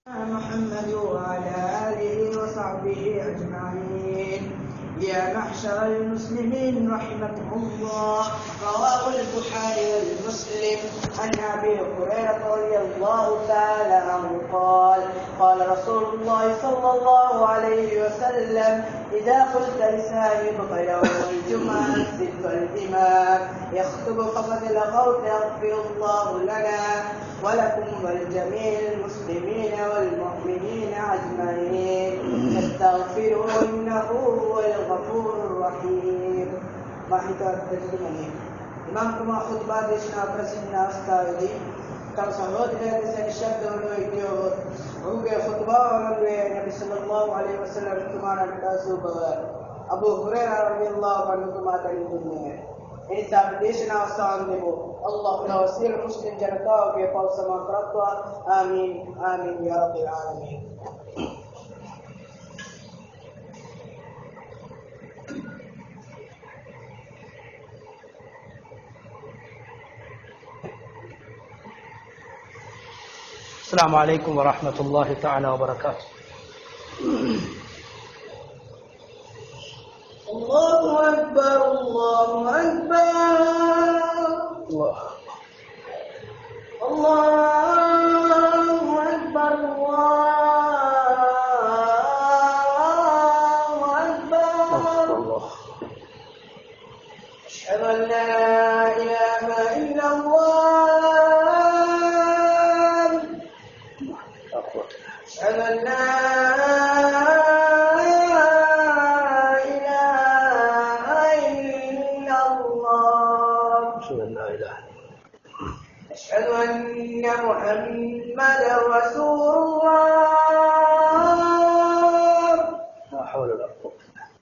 محمد وعلى آله وصحبه أجمعين يا معشر المسلمين رحمكم الله رواه البخاري ومسلم عن أبي هريرة رضي الله تعالى عنه قال قال رسول الله صلى الله عليه وسلم إذا قلت لساهبك يوم الجمعة انزل الإمام يخطب فقد لغوت يغفر الله لنا ولكم ولجميع المسلمين والمؤمنين أجمعين استغفروا إنه هو الغفور الرحيم ಮಾಹಿತ ಪ್ರತಿಮನೆ ಇಮಾಮ್ ಕುಮಾರ್ ಖುತ್ಬಾ ದೇಶನ ಪ್ರಸಿದ್ಧ ಅವಸ್ಥಾವಿದೆ ಕಲ ಸಹೋದರ ಶಬ್ದವನ್ನು ಇದೆಯೋ ಅವುಗೆ ಖುತ್ಬಾ ಅವರಿಗೆ ನಬಿ ಸಲ್ಲಲ್ಲಾಹು ಅಲೈಹಿ ವಸಲ್ಲಂ ಕುಮಾರ ಸೂಬವ ಅಬು ಹುರೈರಾ ರಲಿಯಲ್ಲಾಹು ಅನ್ಹು ಮಾತಾಡಿದ್ದೇನೆ එනිසා දේශනාව සාන් දෙමු අල්ලාහ් වසීල මුස්ලිම් ජනතාවගේ පව් සමා කරත්වා ආමීන් ආමීන් යා රබ්බල් ආලමීන් السلام عليكم ورحمة الله تعالى وبركاته الله أكبر الله أكبر الله الله أكبر الله أكبر الله أشهد أن لا إله إلا الله أشهد أن لا إله إلا الله أشهد أن لا إله أشهد أن محمدا رسول الله لا حول ولا قوة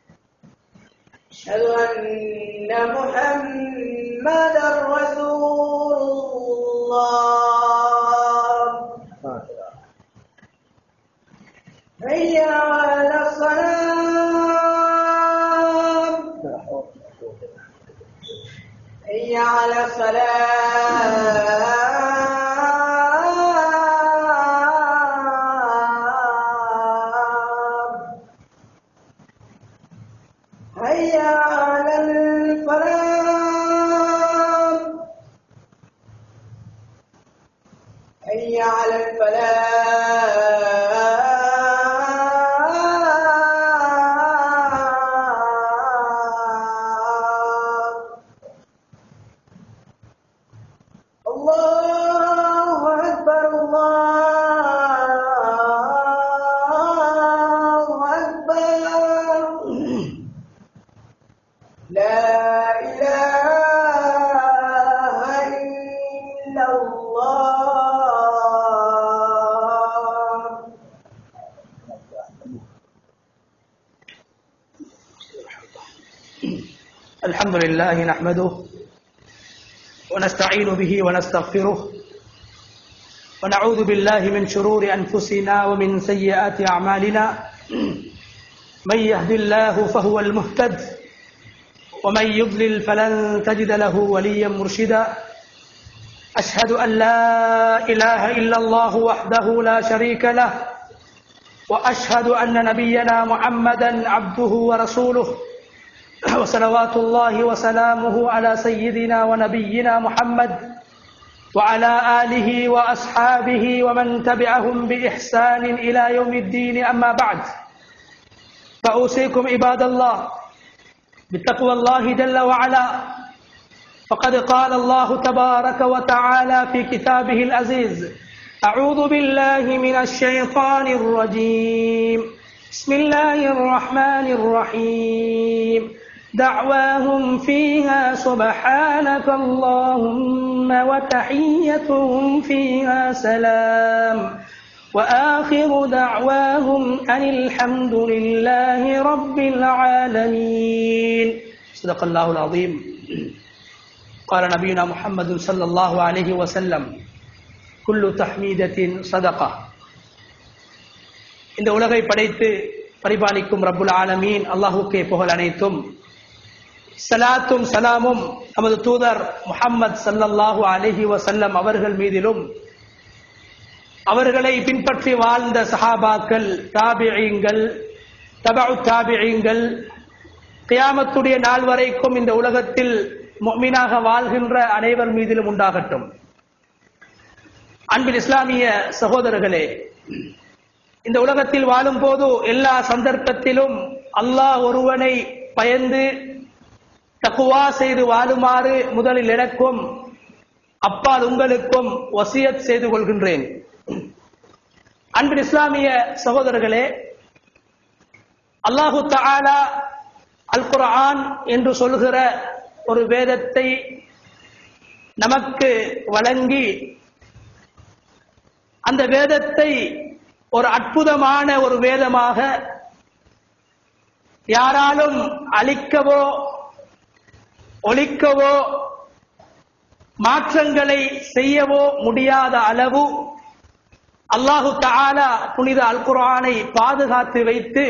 أشهد أن محمدا رسول الله ما إله حي على الصلاة لا حول ولا قوة حي على الصلاة هيا على الفلاح هيا على الفلاح الله أكبر الله أكبر لا إله إلا الله الحمد لله نحمده ونستعين به ونستغفره ونعوذ بالله من شرور أنفسنا ومن سيئات أعمالنا من يهد الله فهو المهتد ومن يضلل فلن تجد له وليا مرشدا أشهد أن لا إله إلا الله وحده لا شريك له وأشهد أن نبينا محمدا عبده ورسوله وصلوات الله وسلامه على سيدنا ونبينا محمد وعلى آله وأصحابه ومن تبعهم بإحسان إلى يوم الدين أما بعد فأوصيكم عباد الله بتقوى الله جل وعلا فقد قال الله تبارك وتعالى في كتابه العزيز أعوذ بالله من الشيطان الرجيم بسم الله الرحمن الرحيم دعواهم فيها سبحانك اللهم وتحيتهم فيها سلام وآخر دعواهم أن الحمد لله رب العالمين صدق الله العظيم قال نبينا محمد صلى الله عليه وسلم كل تحميدة صدقة இந்த உலகை படைத்து பரிபாலிக்கும் ரப்புல் ஆலமீன் அல்லாஹுக்கே புகழ் அனைத்தும் சலாத்தும் சலாமும் நமது தூதர் முஹம்மது ஸல்லல்லாஹு அலைஹி வஸல்லம் அவர்கள் மீதிலும் அவர்களை பின்பற்றி வாழ்ந்த சஹாபாக்கள் தாபியங்கள் தபு தாபியங்கள் கியாமத்துடைய நாள் வரைக்கும் இந்த உலகத்தில் மீனாக வாழ்கின்ற அனைவர் மீதிலும் உண்டாகட்டும் அன்பில் இஸ்லாமிய சகோதரர்களே இந்த உலகத்தில் வாழும் போது எல்லா சந்தர்ப்பத்திலும் அல்லாஹ் ஒருவனை பயந்து தக்குவா செய்து வாழுமாறு முதலில் எனக்கும் அப்பால் உங்களுக்கும் வசியத் செய்து கொள்கின்றேன் அன்பின் இஸ்லாமிய சகோதரர்களே அல்லாஹு தஆலா அல் குர்ஆன் என்று சொல்கிற ஒரு வேதத்தை நமக்கு வழங்கி அந்த வேதத்தை ஒரு அற்புதமான ஒரு வேதமாக யாராலும் அழிக்கவோ ஒழிக்கவோ மாற்றங்களை செய்யவோ முடியாத அளவு அல்லாஹு தஆலா புனித அல் குர்ஆனை பாதுகாத்து வைத்து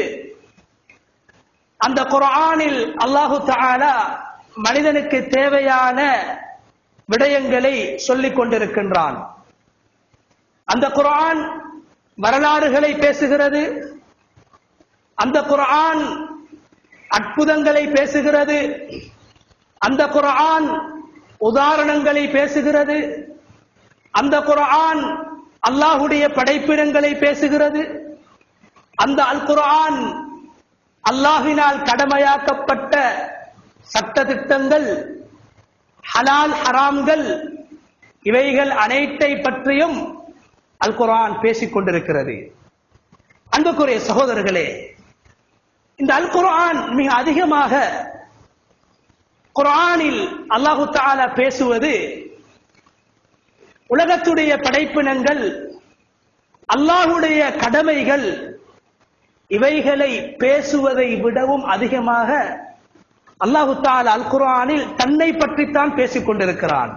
அந்த குர்ஆனில் அல்லாஹு தஆலா மனிதனுக்கு தேவையான விடயங்களை சொல்லிக் கொண்டிருக்கின்றான் அந்த குர்ஆன் வரலாறுகளை பேசுகிறது அந்த குர்ஆன் அற்புதங்களை பேசுகிறது அந்த குர்ஆன் உதாரணங்களை பேசுகிறது அந்த குர்ஆன் அல்லாஹுடைய படைப்பிடங்களை பேசுகிறது அந்த அல் குர்ஆன் அல்லாஹினால் கடமையாக்கப்பட்ட சட்ட திட்டங்கள் ஹலால் ஹராம்கள் இவைகள் அனைத்தை பற்றியும் அல் குர்ஆன் பேசிக் கொண்டிருக்கிறது அன்புக்குரிய சகோதரர்களே இந்த அல் குர்ஆன் மிக அதிகமாக குர்ஆனில் அல்லாஹு தஆலா பேசுவது உலகத்துடைய படைப்பினங்கள் அல்லாஹுடைய கடமைகள் இவைகளை பேசுவதை விடவும் அதிகமாக அல்லாஹு தாலா அல் குர்ஆனில் தன்னை பற்றித்தான் பேசிக் கொண்டிருக்கிறான்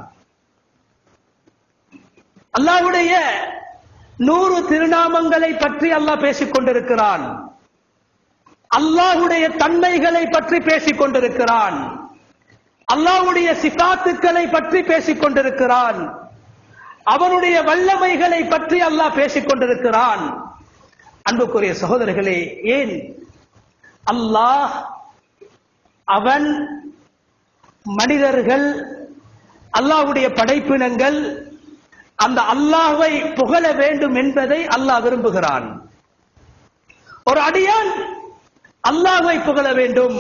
அல்லாஹுடைய நூறு திருநாமங்களை பற்றி அல்லாஹ் பேசிக் கொண்டிருக்கிறான் அல்லாஹுடைய தன்மைகளை பற்றி பேசிக் கொண்டிருக்கிறான் அல்லாஹுடைய சிபாத்துக்களை பற்றி பேசிக் கொண்டிருக்கிறான் அவனுடைய வல்லமைகளை பற்றி அல்லாஹ் பேசிக் கொண்டிருக்கிறான் அன்புக்குரிய சகோதரர்களே ஏன் அல்லாஹ் அவன் மனிதர்கள் அல்லாஹ்வுடைய படைப்பினங்கள் அந்த அல்லாஹ்வை புகழ வேண்டும் என்பதை அல்லாஹ் விரும்புகிறான் ஒரு அடியான் அல்லாஹ்வை புகழ வேண்டும்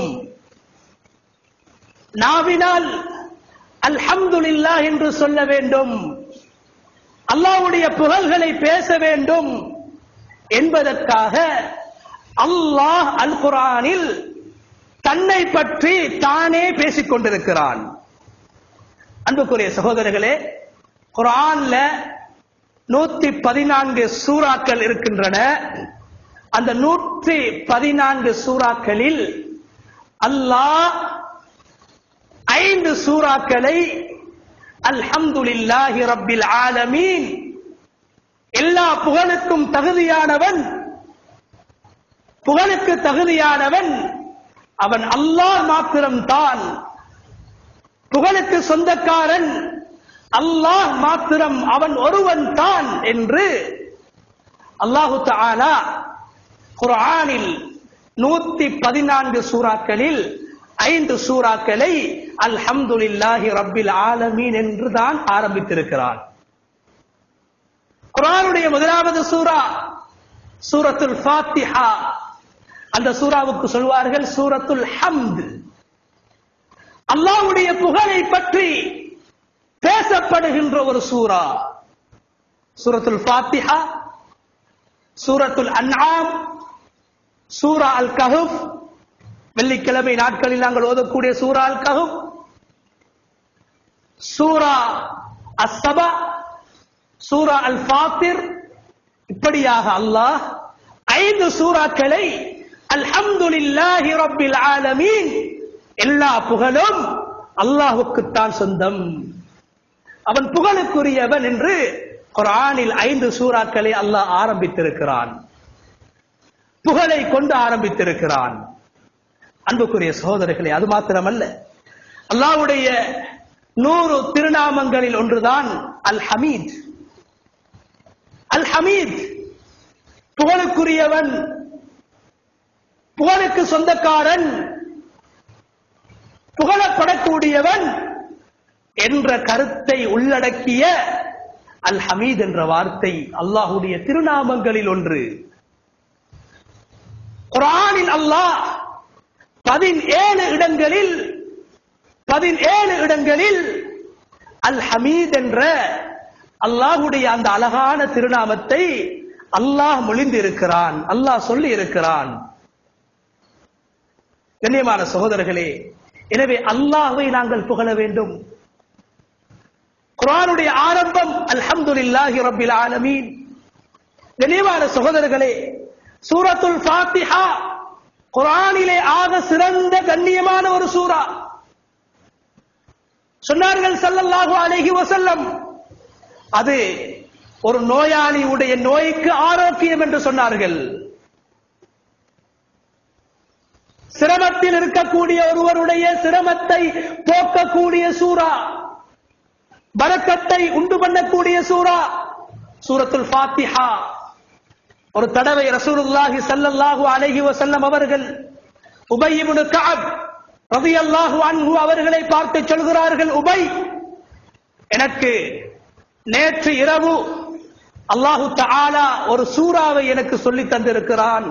நாவினால் அல்ஹம்துலில்லாஹ் என்று சொல்ல வேண்டும் அல்லாஹ்வுடைய புகழ்களை பேச வேண்டும் என்பதற்காக அல்லாஹ் அல் குரானில் தன்னை பற்றி தானே பேசிக் கொண்டிருக்கிறான் அன்புக்குரிய சகோதரர்களே குரான்ல நூத்தி பதினான்கு சூறாக்கள் இருக்கின்றன அந்த நூற்றி பதினான்கு சூறாக்களில் அல்லாஹ் ஐந்து சூறாக்களை அல்ஹம்துலில்லாஹி ரப்பில் ஆலமீன் எல்லா புகழுக்கும் தகுதியானவன் புகழுக்கு தகுதியானவன் அவன் அல்லாஹ் மாத்திரம்தான் புகழுக்கு சொந்தக்காரன் அல்லாஹ் மாத்திரம் அவன் ஒருவன் தான் என்று அல்லாஹு தஆலா குர்ஆனில் நூத்தி பதினான்கு சூறாக்களில் ஐந்து சூறாக்களை அல்ஹம்துலில்லாஹி ரப்பில் ஆலமீன் என்று தான் ஆரம்பித்திருக்கிறான் குர்ஆனுடைய முதலாவது சூரா சூரத்துல் ஃபாத்திஹா அந்த சூராவுக்கு சொல்வார்கள் சூரத்துல் ஹம்த் அல்லாஹ்வுடைய புகழை பற்றி பேசப்படுகின்ற ஒரு சூரா சூரத்துல் ஃபாத்திஹா சூரத்துல் அன்ஆம் சூரா அல் கஹஃப் வெள்ளிக்கிழமை நாட்களில் நாங்கள் ஓதக்கூடிய சூரா அல் கஹஃப் சூரா அஸ்ஸபா சூரா அல் ஃபாத்திர் இப்படியாக அல்லாஹ் ஐந்து சூறாக்களை அல்ஹம்துலில்லாஹி ரப்பில் ஆலமீன் எல்லா புகழும் அல்லாஹ்வுக்குத்தான் சொந்தம் அவன் புகழுக்குரியவன் என்று குர்ஆனில் ஐந்து சூறாக்களை அல்லாஹ் ஆரம்பித்திருக்கிறான் புகழை கொண்டு ஆரம்பித்திருக்கிறான் அன்புக்குரிய சகோதரர்களே அது மாத்திரமல்ல அல்லாஹ்வுடைய நூறு திருநாமங்களில் ஒன்றுதான் அல் ஹமீத் அல் ஹமீத் புகழுக்குரியவன் புகழுக்கு சொந்தக்காரன் புகழப்படக்கூடியவன் என்ற கருத்தை உள்ளடக்கிய அல் ஹமீத் என்ற வார்த்தை அல்லாஹுடைய திருநாமங்களில் ஒன்று குரானில் அல்லாஹ் பதினேழு இடங்களில் பதினேழு இடங்களில் அல் ஹமீத் என்ற அல்லாஹுடைய அந்த அழகான திருநாமத்தை அல்லாஹ் மொழிந்து இருக்கிறான் அல்லாஹ் சொல்லி இருக்கிறான் கண்ணியமான சகோதரர்களே எனவே அல்லாஹ்வை நாங்கள் புகழ வேண்டும் குரானுடைய ஆரம்பம் அல்ஹம்துலில்லாஹி ரப்பில் ஆலமீன் கண்ணியமான சகோதரர்களே சூரத்துல் ஃபாத்திஹா குரானிலே ஆக சிறந்த கண்ணியமான ஒரு சூரா சொன்னார்கள் ஸல்லல்லாஹு அலைஹி வஸல்லம் அது ஒரு நோயாளியுடைய நோய்க்கு ஆரோக்கியம் என்று சொன்னார்கள் சிரமத்தில் இருக்கக்கூடிய ஒருவருடைய சிரமத்தை போக்கக்கூடிய சூரா பரக்கத்தை உண்டு பண்ணக்கூடிய சூரா சூரத்துல் ஃபாத்திஹா ஒரு தடவை ரசூலுல்லாஹி ஸல்லல்லாஹு அலைஹி வஸல்லம் அவர்கள் உபய் இப்னு கஅப் ரலியல்லாஹு அன்ஹு அவர்களை பார்த்து சொல்கிறார்கள் உபை எனக்கு நேற்று இரவு அல்லாஹு தஆலா ஒரு சூறாவை எனக்கு சொல்லி தந்திருக்கிறான்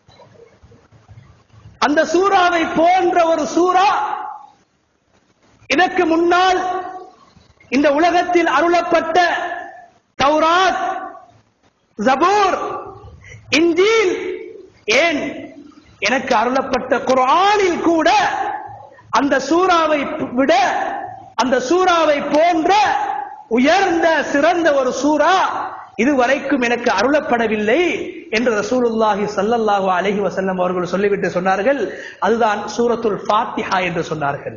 அந்த சூறாவை போன்ற ஒரு சூறா இதற்கு முன்னால் இந்த உலகத்தில் அருளப்பட்ட தௌராத் ஜபூர் இன்ஜீல் ஏன் எனக்கு அருளப்பட்ட குர்ஆனில் கூட அந்த சூறாவை விட அந்த சூறாவை போன்ற உயர்ந்த சிறந்த ஒரு சூறா இதுவரைக்கும் எனக்கு அருளப்படவில்லை என்று ரசூலுல்லாஹி ஸல்லல்லாஹு அலைஹி வஸல்லம் அவர்கள் சொல்லிவிட்டு சொன்னார்கள் அதுதான் சூரத்துல் ஃபாத்திஹா என்று சொன்னார்கள்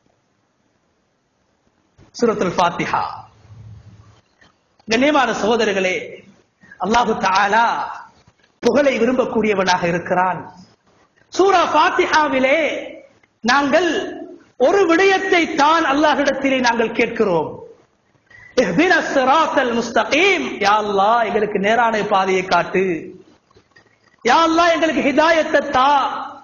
சூரத்துல் ஃபாத்திஹா கண்ணியமான சகோதரர்களே அல்லாஹு தஆலா புகழை விரும்பக்கூடியவனாக இருக்கிறான் சூரா ஃபாத்திஹாவிலே நாங்கள் ஒரு விடயத்தை தான் அல்லாஹ்விடத்திலே நாங்கள் கேட்கிறோம் இஹ்தின ஸிராத்தல் முஸ்தகீம் யா அல்லாஹ் எங்களுக்கு நேரான பாதையை காட்டு யா அல்லாஹ் எங்களுக்கு ஹிதாயத்தை தா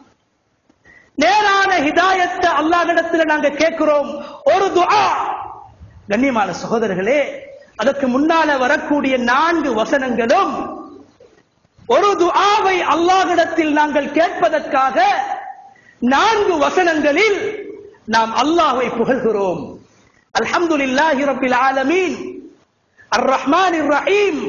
நேரான ஹிதாயத்தை அல்லாஹ்விடத்தில் நாங்க கேட்கிறோம் ஒரு துஆ கண்ணியமான சகோதரர்களே அதற்கு முன்னால வரக்கூடிய நான்கு வசனங்களும் ஒரு துஆவை அல்லாஹ்விடத்தில் நாங்கள் கேட்பதற்காக நான்கு வசனங்களில் நாம் அல்லாஹ்வை புகழ்கிறோம் அல்ஹம்துலில்லாஹி ரப்பில் ஆலமீன் அர் ரஹ்மானிர் ரஹீம்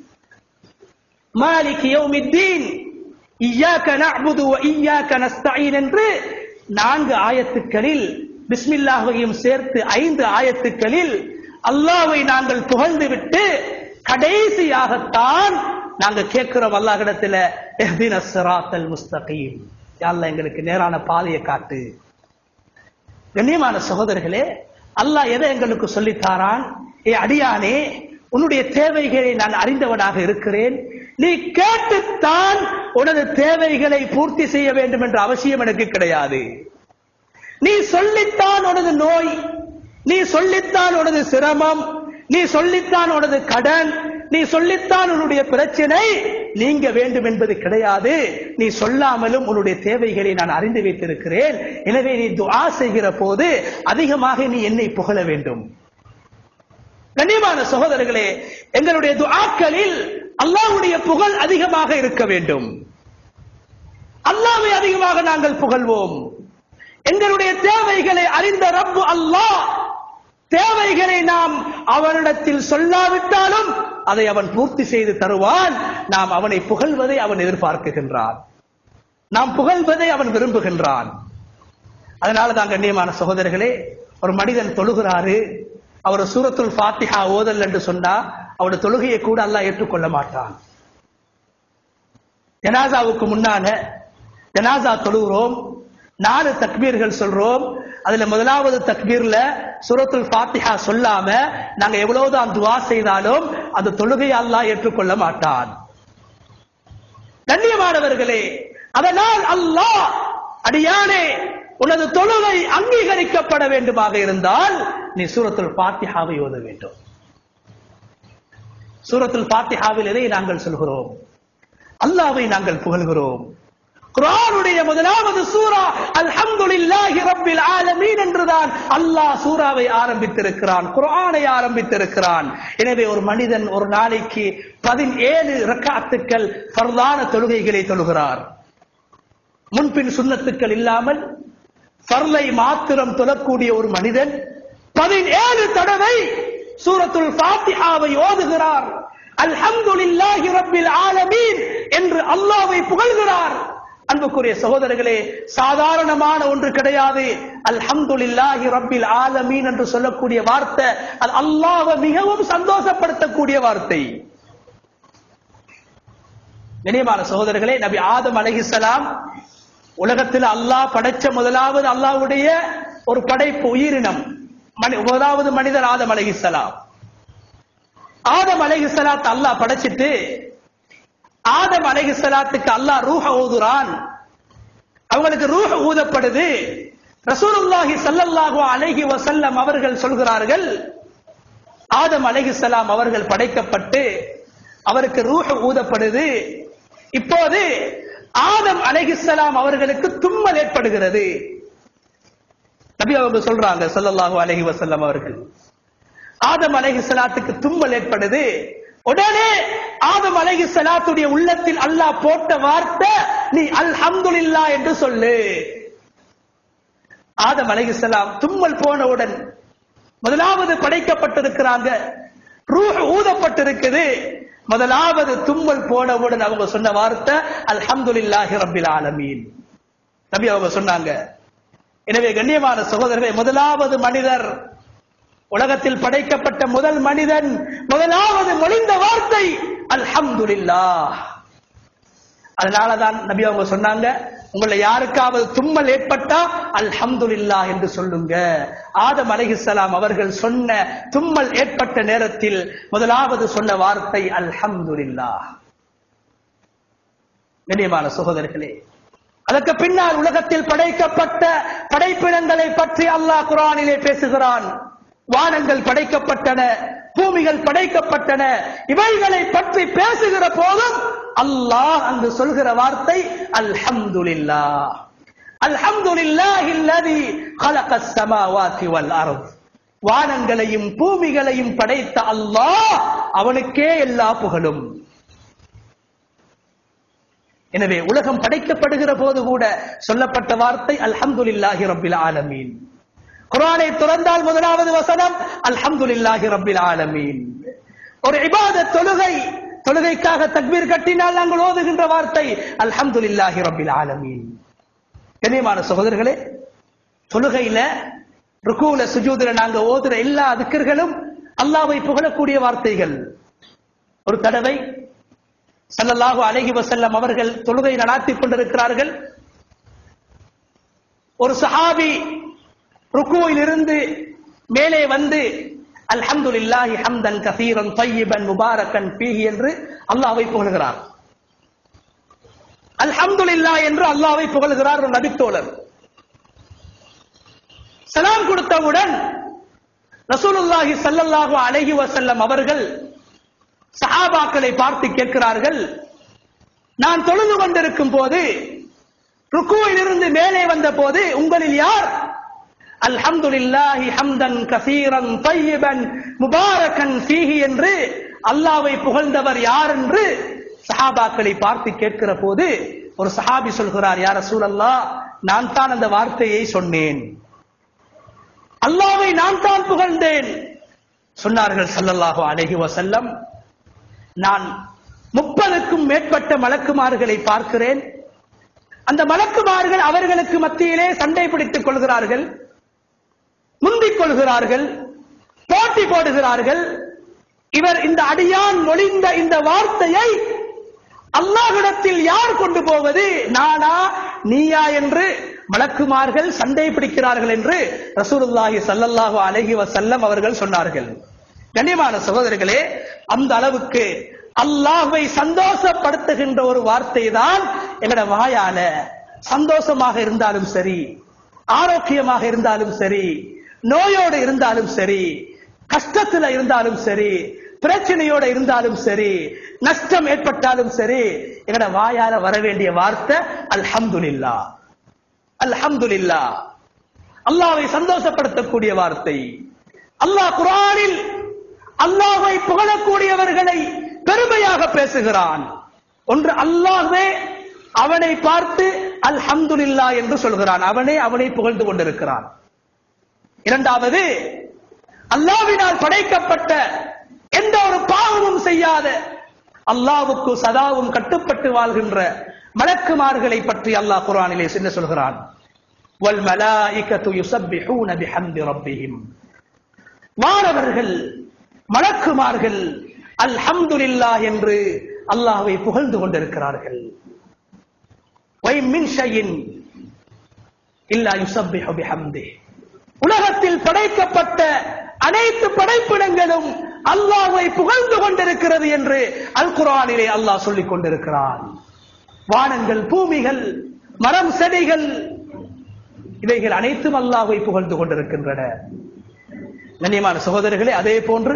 மாலிக் யௌமித்தீன் இய்யாக நஅ்புது வ இய்யாக நஸ்தஈன் என்று நான்கு ஆயத்துக்களில் பிஸ்மில்லாஹையும் சேர்த்து ஐந்து ஆயத்துக்களில் அல்லாஹ்வை நாங்கள் புகழ்ந்து விட்டு கடைசியாகத்தான் நாங்க கேட்கிறோம் அல்லாஹ்விடத்துல இஹ்தின ஸிராத்தல் முஸ்தகீம் யா அல்லாஹ் எங்களுக்கு நேரான பாதையை காட்டு கண்ணியமான சகோதரர்களே அல்லாஹ் எதை எங்களுக்கு சொல்லித்தாரான் ஏ அடியானே உன்னுடைய தேவைகளை நான் அறிந்தவனாக இருக்கிறேன் நீ கேட்டுத்தான் உனது தேவைகளை பூர்த்தி செய்ய வேண்டும் என்ற அவசியம் எனக்கு கிடையாது நீ சொல்லித்தான் உனது நோய் நீ சொல்லித்தான் உனது சிரமம் நீ சொல்லித்தான் உனது கடன் நீ சொல்லித்தான் உன்னுடைய பிரச்சனை நீங்க வேண்டும் என்பது கிடையாது நீ சொல்லாமலும் உன்னுடைய தேவைகளை நான் அறிந்து வைத்திருக்கிறேன் எனவே நீ துஆ செய்கிற போது அதிகமாக நீ என்னை புகழ வேண்டும் கண்ணியமான சகோதரர்களே எங்களுடைய துஆக்களில் அல்லாஹ்வுடைய புகழ் அதிகமாக இருக்க வேண்டும் அல்லாஹ்வை அதிகமாக நாங்கள் புகழ்வோம் எங்களுடைய தேவைகளை அறிந்த ரப்பு அல்லாஹ் தேவைகளை நாம் அவனிடத்தில் சொல்லாவிட்டாலும் அதை அவன் பூர்த்தி செய்து தருவான் நாம் அவனை புகழ்வதை அவன் எதிர்பார்க்குகின்றான் நாம் புகழ்வதை அவன் விரும்புகின்றான் அதனால தான் கண்ணியமான சகோதரர்களே ஒரு மனிதன் தொழுகிறாரு அவர் சூரத்துல் ஃபாத்திஹா ஓதல் என்று சொன்னா அவருடைய தொழுகையை கூட அல்லாஹ் ஏற்றுக்கொள்ள மாட்டான் ஜனாசாவுக்கு முன்னால ஜனாசா தொழுகிறோம் நாலு தக்பீர்கள் சொல்றோம் அதுல முதலாவது தக்பீர்ல சூரத்துல் ஃபாத்திஹா சொல்லாம நாங்க எவ்வளவுதான் துவா செய்தாலும் அந்த தொழுகையை அல்லாஹ் ஏற்றுக்கொள்ள மாட்டான் கண்ணியமானவர்களே அதனால் அல்லாஹ் அடியானே உனது தொழுகை அங்கீகரிக்கப்பட வேண்டுமாக இருந்தால் நீ சூரத்துல் ஃபாத்திஹாவை ஓத வேண்டும் சூரத்துல் ஃபாத்திஹாவில் இதை நாங்கள் சொல்கிறோம் அல்லாவை நாங்கள் புகழ்கிறோம் குர்ஆனுடைய முதலாவது சூரா அல்ஹம்துலில்லாஹி ரப்பில் ஆலமீன் என்றுதான் அல்லாஹ் சூராவை ஆரம்பித்திருக்கிறான் குர்ஆனை ஆரம்பித்திருக்கிறான் எனவே ஒரு மனிதன் ஒரு நாளைக்கு பதினேழு ரக்காத்துக்கள் ஃபர்தான தொழுகைகளை தொழுகிறார் முன்பின் சுன்னத்துக்கள் இல்லாமல் ஃபர்லை மாத்திரம் தொழக்கூடிய ஒரு மனிதன் பதினேழு தடவை சூரத்துல் ஃபாத்திஹாவை ஓதுகிறார் அல்ஹம்துலில்லாஹி ரப்பில் ஆலமீன் என்று அல்லாஹ்வை புகழ்கிறார் அன்புக்குரிய சகோதரர்களே சாதாரணமான ஒன்று கிடையாது அல்ஹம்துலில்லாஹி ரப்பில் ஆலமீன் என்று சொல்லக்கூடிய வார்த்தை அது அல்லாஹ்வை மிகவும் சந்தோஷப்படுத்தக்கூடிய வார்த்தை நினைவான சகோதரர்களே நபி ஆதம் அலைஹிஸ்ஸலாம் உலகத்தில் அல்லாஹ் படைச்ச முதலாவது அல்லாஹ்வுடைய ஒரு படைப்பு உயிரினம் மனி முதலாவது மனிதர் ஆதம் அலைஹிஸ்ஸலாம் ஆதம் அலைஹிஸ்ஸலாத்தை அல்லாஹ் படைச்சிட்டு ஆதம் அலைஹிஸ்ஸலாத்துக்கு அல்லாஹ் ரூஹ ஊதுறான் அவங்களுக்கு ரூஹ ஊதப்படுது ரசூலுல்லாஹி ஸல்லல்லாஹு அலைஹி வஸல்லம் அவர்கள் சொல்கிறார்கள் ஆதம் அலைஹிஸ்ஸலாம் அவர்கள் படைக்கப்பட்டு அவருக்கு ரூஹ ஊதப்படுது இப்போது ஆதம் அலைஹிஸ்ஸலாம் அவர்களுக்கு தும்மல் ஏற்படுகிறது நபி அவங்க சொல்றாங்க ஸல்லல்லாஹு அலைஹி வஸல்லம் அவர்கள் ஆதம் அலைஹிஸ்ஸலாத்துக்கு தும்மல் ஏற்படுது உடனே ஆதம் அலைஹிஸ்ஸலாத்துடைய உள்ளத்தில் அல்லாஹ் போட்ட வார்த்தை நீ அல்ஹம்துலில்லாஹ் என்று சொல்லு ஆதம் அலைஹிஸ்ஸலாம் தும்மல் போனவுடன் முதலாவது படைக்கப்பட்டிருக்கிறாங்க ரூஹ் ஊதப்பட்டிருக்குது முதலாவது தும்மல் போனவுடன் அவங்க சொன்ன வார்த்தை அல்ஹம்துலில்லாஹி ரப்பில் ஆலமீன் நபி அவங்க சொன்னாங்க எனவே கண்ணியமான சகோதரர்களே முதலாவது மனிதர் உலகத்தில் படைக்கப்பட்ட முதல் மனிதன் முதலாவது மொழிந்த வார்த்தை அல்ஹம்துலில்லாஹ் அதனாலதான் நபி அவங்க சொன்னாங்க உங்களை யாருக்காவது தும்மல் ஏற்பட்டா அல்ஹம்துலில்லாஹ் என்று சொல்லுங்க ஆதம் அலைஹிஸ்ஸலாம் அவர்கள் சொன்ன தும்மல் ஏற்பட்ட நேரத்தில் முதலாவது சொன்ன வார்த்தை அல்ஹம்துலில்லாஹ் கண்ணியமான சகோதரர்களே அதற்கு பின்னால் உலகத்தில் படைக்கப்பட்ட படைப்பினங்களை பற்றி அல்லாஹ் குரானிலே பேசுகிறான் வானங்கள் படைக்கப்பட்டன பூமிகள் படைக்கப்பட்டன இவைகளை பற்றி பேசுகிற போதும் அல்லாஹ் அங்கு சொல்கிற வார்த்தை அல்ஹம்துலில்லாஹ் அல்ஹம்துலில்லாஹி அல்லதி خلقஸ் ஸமாவாதி வல் அர்த் வானங்களையும் பூமிகளையும் படைத்த அல்லாஹ் அவனுக்கே எல்லா புகழும் எனவே உலகம் படைக்கப்படுகிற போது கூட சொல்லப்பட்ட வார்த்தை அல்ஹம்துலில்லாஹி ரப்பில் ஆலமீன் குர்ஆனை துறந்தால் முதலாவது வசனம் அல்ஹம்துலில்லாஹி ரப்பில் ஆலமீன் ஒரு இபாதத் தொழுகை தொழுகைக்காக தக்பீர் கட்டினால் நாங்கள் ஓதுகின்ற வார்த்தை அல்ஹம்துலில்லாஹி ரப்பில் ஆலமீன் கண்ணியமான சகோதரர்களே தொழுகையில ருக்கூல சுஜூதுல நாங்க ஓதுற எல்லா திக்கர்களும் அல்லாஹ்வை புகழக்கூடிய வார்த்தைகள் ஒரு தடவை ஸல்லல்லாஹு அலைஹி வஸல்லம் அவர்கள் தொழுகை நடாத்திக் கொண்டிருக்கிறார்கள் ஒரு சஹாபி ருக்குவில் இருந்து மேலே வந்து அல்ஹம்துலில்லாஹி ஹம்தன் கசீரன் தய்யிபன் முபாரக்கன் ஃபீஹி என்று அல்லாஹ்வை புகழ்கிறார் அல்ஹம்துலில்லாஹ் என்று அல்லாஹ்வை புகழ்கிறார் ஒரு நபித்தோழர் சலாம் கொடுத்தவுடன் ரசூலுல்லாஹி ஸல்லல்லாஹு அலைஹி வஸல்லம் அவர்கள் சஹாபாக்களை பார்த்து கேட்கிறார்கள் நான் தொழுது கொண்டிருக்கும் போது ருக்குவில் இருந்து மேலே வந்த போது உங்களில் யார் அல்ஹம்துலில்லாஹி ஹம்தன் கசீரன் தய்யிபன் முபாரக்கன் ஃபீஹி என்று அல்லாஹ்வை புகழ்ந்தவர் யார் என்று சஹாபாக்களை பார்த்து கேட்கிற போது ஒரு சஹாபி சொல்கிறார் யார் ரசூலல்லாஹ் நான் தான் அந்த வார்த்தையை சொன்னேன் அல்லாஹ்வை நான் தான் புகழ்ந்தேன் சொன்னார்கள் ஸல்லல்லாஹு அலைஹி வஸல்லம் நான் முப்பதுக்கும் மேற்பட்ட மலக்குமார்களை பார்க்கிறேன் அந்த மலக்குமார்கள் அவர்களுக்கு மத்தியிலே சண்டை பிடித்துக் கொள்கிறார்கள் முந்திக் கொள்கிறார்கள் போட்டி போடுகிறார்கள் இவர் இந்த அடியான் மொழிந்த இந்த வார்த்தையை அல்லாஹ்விடத்தில் யார் கொண்டு போவது நானா நீயா என்று மலக்குமார்கள் சண்டை பிடிக்கிறார்கள் என்று ரசூலுல்லாஹி ஸல்லல்லாஹு அலைஹி வஸல்லம் அவர்கள் சொன்னார்கள் கண்ணியமான சகோதரர்களே அந்த அளவுக்கு அல்லாஹ்வை சந்தோஷப்படுத்துகின்ற ஒரு வார்த்தை தான் எங்கட வாயால சந்தோஷமாக இருந்தாலும் சரி ஆரோக்கியமாக இருந்தாலும் சரி நோயோடு இருந்தாலும் சரி கஷ்டத்துல இருந்தாலும் சரி பிரச்சனையோட இருந்தாலும் சரி நஷ்டம் ஏற்பட்டாலும் சரி எங்கட வாயால வர வேண்டிய வார்த்தை அல்ஹம்துலில்லா அல்ஹம்துலில்லா அல்லாவை சந்தோஷப்படுத்தக்கூடிய வார்த்தை அல்லாஹ் குரானில் அல்லாஹ்வை புகழக்கூடியவர்களை பெருமையாக பேசுகிறான் ஒன்று அல்லாஹ்வே அவனை பார்த்து அல்ஹம்துலில்லா என்று சொல்கிறான் அவனே அவனை புகழ்ந்து கொண்டிருக்கிறான் இரண்டாவது அல்லாவினால் படைக்கப்பட்ட எந்த ஒரு பாவமும் செய்யாத அல்லாவுக்கு சதாவும் கட்டுப்பட்டு வாழ்கின்ற மலக்குமார்களை பற்றி அல்லாஹ் குர்ஆனிலே என்ன சொல்கிறான் வல் மலாயிகத்து யுஸப்பிஹூன பிஹம்தி ரப்பிஹிம் வானவர்கள் மலக்குமார்கள் அல்ஹம்துலில்லாஹ் என்று அல்லாஹ்வை புகழ்ந்து கொண்டிருக்கிறார்கள் வை மின் ஷைஇன் இல்லா யுஸப்பிஹு பிஹம்திஹி உலகத்தில் படைக்கப்பட்ட அனைத்து படைப்பிடங்களும் அல்லாஹ்வை புகழ்ந்து கொண்டிருக்கிறது என்று அல் குர்ஆனிலே அல்லாஹ் சொல்லிக் கொண்டிருக்கிறான் வானங்கள் பூமிகள் மரம் செடிகள் இவைகள் அனைத்தும் அல்லாஹ்வை புகழ்ந்து கொண்டிருக்கின்றன கண்ணியமான சகோதரர்களே அதே போன்று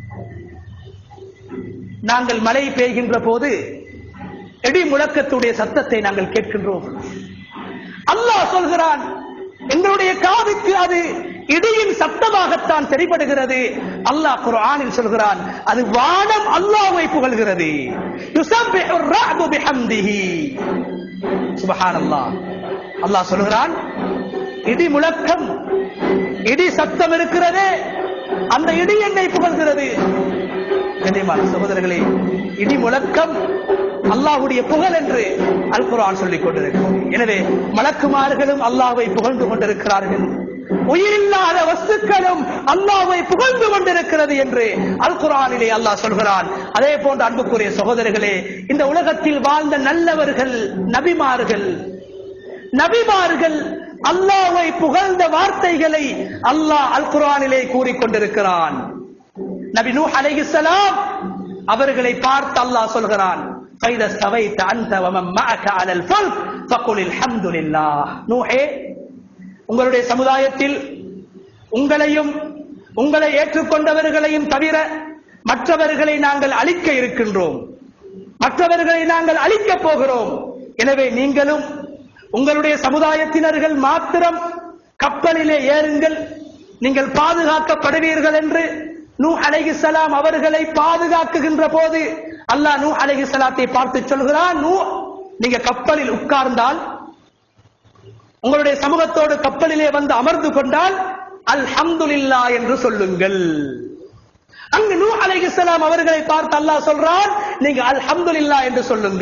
நாங்கள் மழை பெய்கின்ற போது இடி முழக்கத்துடைய சத்தத்தை நாங்கள் கேட்கின்றோம் அல்லாஹ் சொல்கிறான் எங்களுடைய காதுக்கு அது இடியின் சத்தமாகத்தான் தெரிபடுகிறது அல்லாஹ் குர்ஆனில் சொல்கிறான் அது வானம் அல்லாஹ்வை புகழ்கிறது யுஸப்பிஹு الرعد بحمده சுப்ஹானல்லாஹ் அல்லாஹ் சொல்கிறான் இடி முழக்கம் இடி சத்தம் இருக்கிறதே அந்த இடி என்னை புகழ்கிறது கண்ணியமான சகோதரர்களே இடி முழக்கம் அல்லாஹ்வுடைய புகழ் என்று அல் குர்ஆன் சொல்லிக் கொண்டிருக்கிறது எனவே மலக்குமார்களும் அல்லாஹ்வை புகழ்ந்து கொண்டிருக்கிறார்கள் உயிரில்லாத வஸ்துக்களும் அல்லாஹ்வை புகழ்ந்து கொண்டிருக்கிறது என்று அல் குர்ஆனிலே அல்லாஹ் சொல்கிறான் அதே போன்று அன்புக்குரிய சகோதரர்களே இந்த உலகத்தில் வாழ்ந்த நல்லவர்கள் நபிமார்கள் நபிமார்கள் அல்லாஹ்வை புகழ்ந்த வார்த்தைகளை அல்லாஹ் அல் குர்ஆனிலே கூறிக்கொண்டிருக்கிறான் நபி நூஹ் அலைஹிஸ்ஸலாம் அவர்களை பார்த்து அல்லாஹ் சொல்கிறான் فإذا استويت أنت ومن معك على الفلك فقل الحمد لله நூஹே உங்களுடைய சமுதாயத்தில் உங்களையும் உங்களை ஏற்றுக்கொண்டவர்களையும் தவிர மற்றவர்களை நாங்கள் அழிக்க இருக்கின்றோம் மற்றவர்களை நாங்கள் அழிக்கப் போகிறோம் எனவே நீங்களும் உங்களுடைய சமுதாயத்தினர்கள் மாத்திரம் கப்பலிலே ஏறுங்கள் நீங்கள் பாதுகாக்கப்படுவீர்கள் என்று நூ அலைஹிஸ்ஸலாம் அவர்களை பாதுகாக்குகின்ற போது அல்லாஹ் நூ அலைஹிஸ்ஸலாத்தை பார்த்து சொல்கிறான் நூ நீங்க கப்பலில் உட்கார்ந்தால் உங்களுடைய சமூகத்தோடு கப்பலிலே வந்து அமர்ந்து கொண்டால் அல்ஹம்துலில்லா என்று சொல்லுங்கள் அங்கு நூ அலைஹிஸ்ஸலாம் அவர்களை பார்த்து அல்லாஹ் சொல்றான் நீங்க அல்ஹம்துலில்லா என்று சொல்லுங்க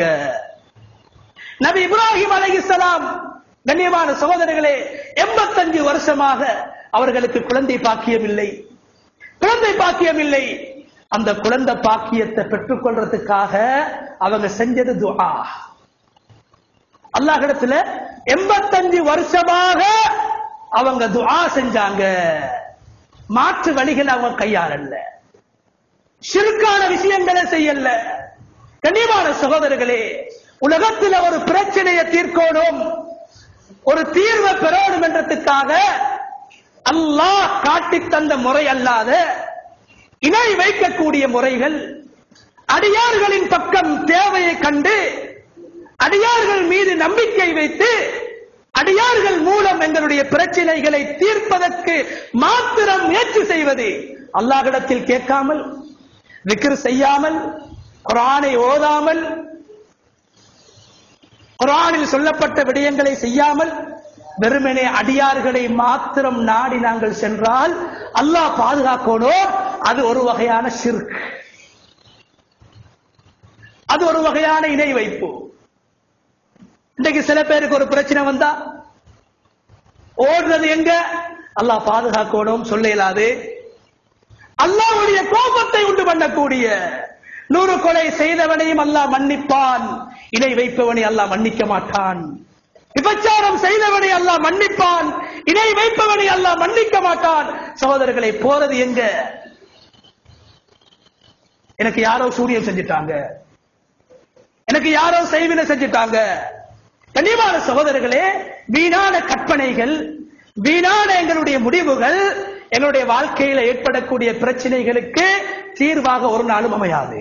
நபி இப்ராஹிம் அலைஹிஸ்ஸலாம் கண்ணியமான சகோதரர்களே எண்பத்தஞ்சு வருஷமாக அவர்களுக்கு குழந்தை பாக்கியம் இல்லை குழந்தை பாக்கியம் இல்லை அந்த குழந்தை பாக்கியத்தை பெற்றுக்கொள்றதுக்காக அவங்க செஞ்சது துஆ அல்லாஹிடத்துல எண்பத்தஞ்சு வருஷமாக அவங்க துஆ செஞ்சாங்க மாற்று வழிகள் அவங்க கையாளல்ல சிறுக்கான விஷயங்களை செய்யல கண்ணியமான சகோதரர்களே உலகத்தில் ஒரு பிரச்சனையை தீர்க்கணும் ஒரு தீர்வை பெறணும் என்றதுக்காக அல்லாஹ் காட்டி தந்த முறை அல்லாத இணை வைக்கக்கூடிய முறைகள் அடியார்களின் பக்கம் தேவையை கண்டு அடியார்கள் மீது நம்பிக்கை வைத்து அடியார்கள் மூலம் எங்களுடைய பிரச்சனைகளை தீர்ப்பதற்கு மாத்திரம் முயற்சி செய்வது அல்லாஹ்விடத்தில் கேட்காமல் விக்ர் செய்யாமல் குரானை ஓதாமல் குரானில் சொல்லப்பட்ட விடயங்களை செய்யாமல் வெறுமனே அடியார்களை மாத்திரம் நாடி நாங்கள் சென்றால் அல்லாஹ் பாதுகாக்கணும் அது ஒரு வகையான சிறுக் அது ஒரு வகையான இணை வைப்பு இன்றைக்கு சில பேருக்கு ஒரு பிரச்சனை வந்தா ஓடுறது எங்க அல்லாஹ் பாதுகாக்கணும் சொல்ல இயலாது அல்லாஹ்வுடைய கோபத்தை உண்டு பண்ணக்கூடிய நூறு கொலை செய்தவனையும் அல்லாஹ் மன்னிப்பான் இணை வைப்பவனை அல்லாஹ் மன்னிக்க மாட்டான் விபச்சாரம் செய்தவனை அல்லாஹ் மன்னிப்பான் இணை வைப்பவனை அல்லாஹ் மன்னிக்க மாட்டான் சகோதரர்களை போறது எங்க எனக்கு யாரோ சூரியம் செஞ்சுட்டாங்க எனக்கு யாரோ செய்வினை செஞ்சுட்டாங்க கண்ணியமான சகோதரர்களே வீணான கற்பனைகள் வீணான எங்களுடைய முடிவுகள் எங்களுடைய வாழ்க்கையில ஏற்படக்கூடிய பிரச்சனைகளுக்கு தீர்வாக ஒரு நாளும் அமையாது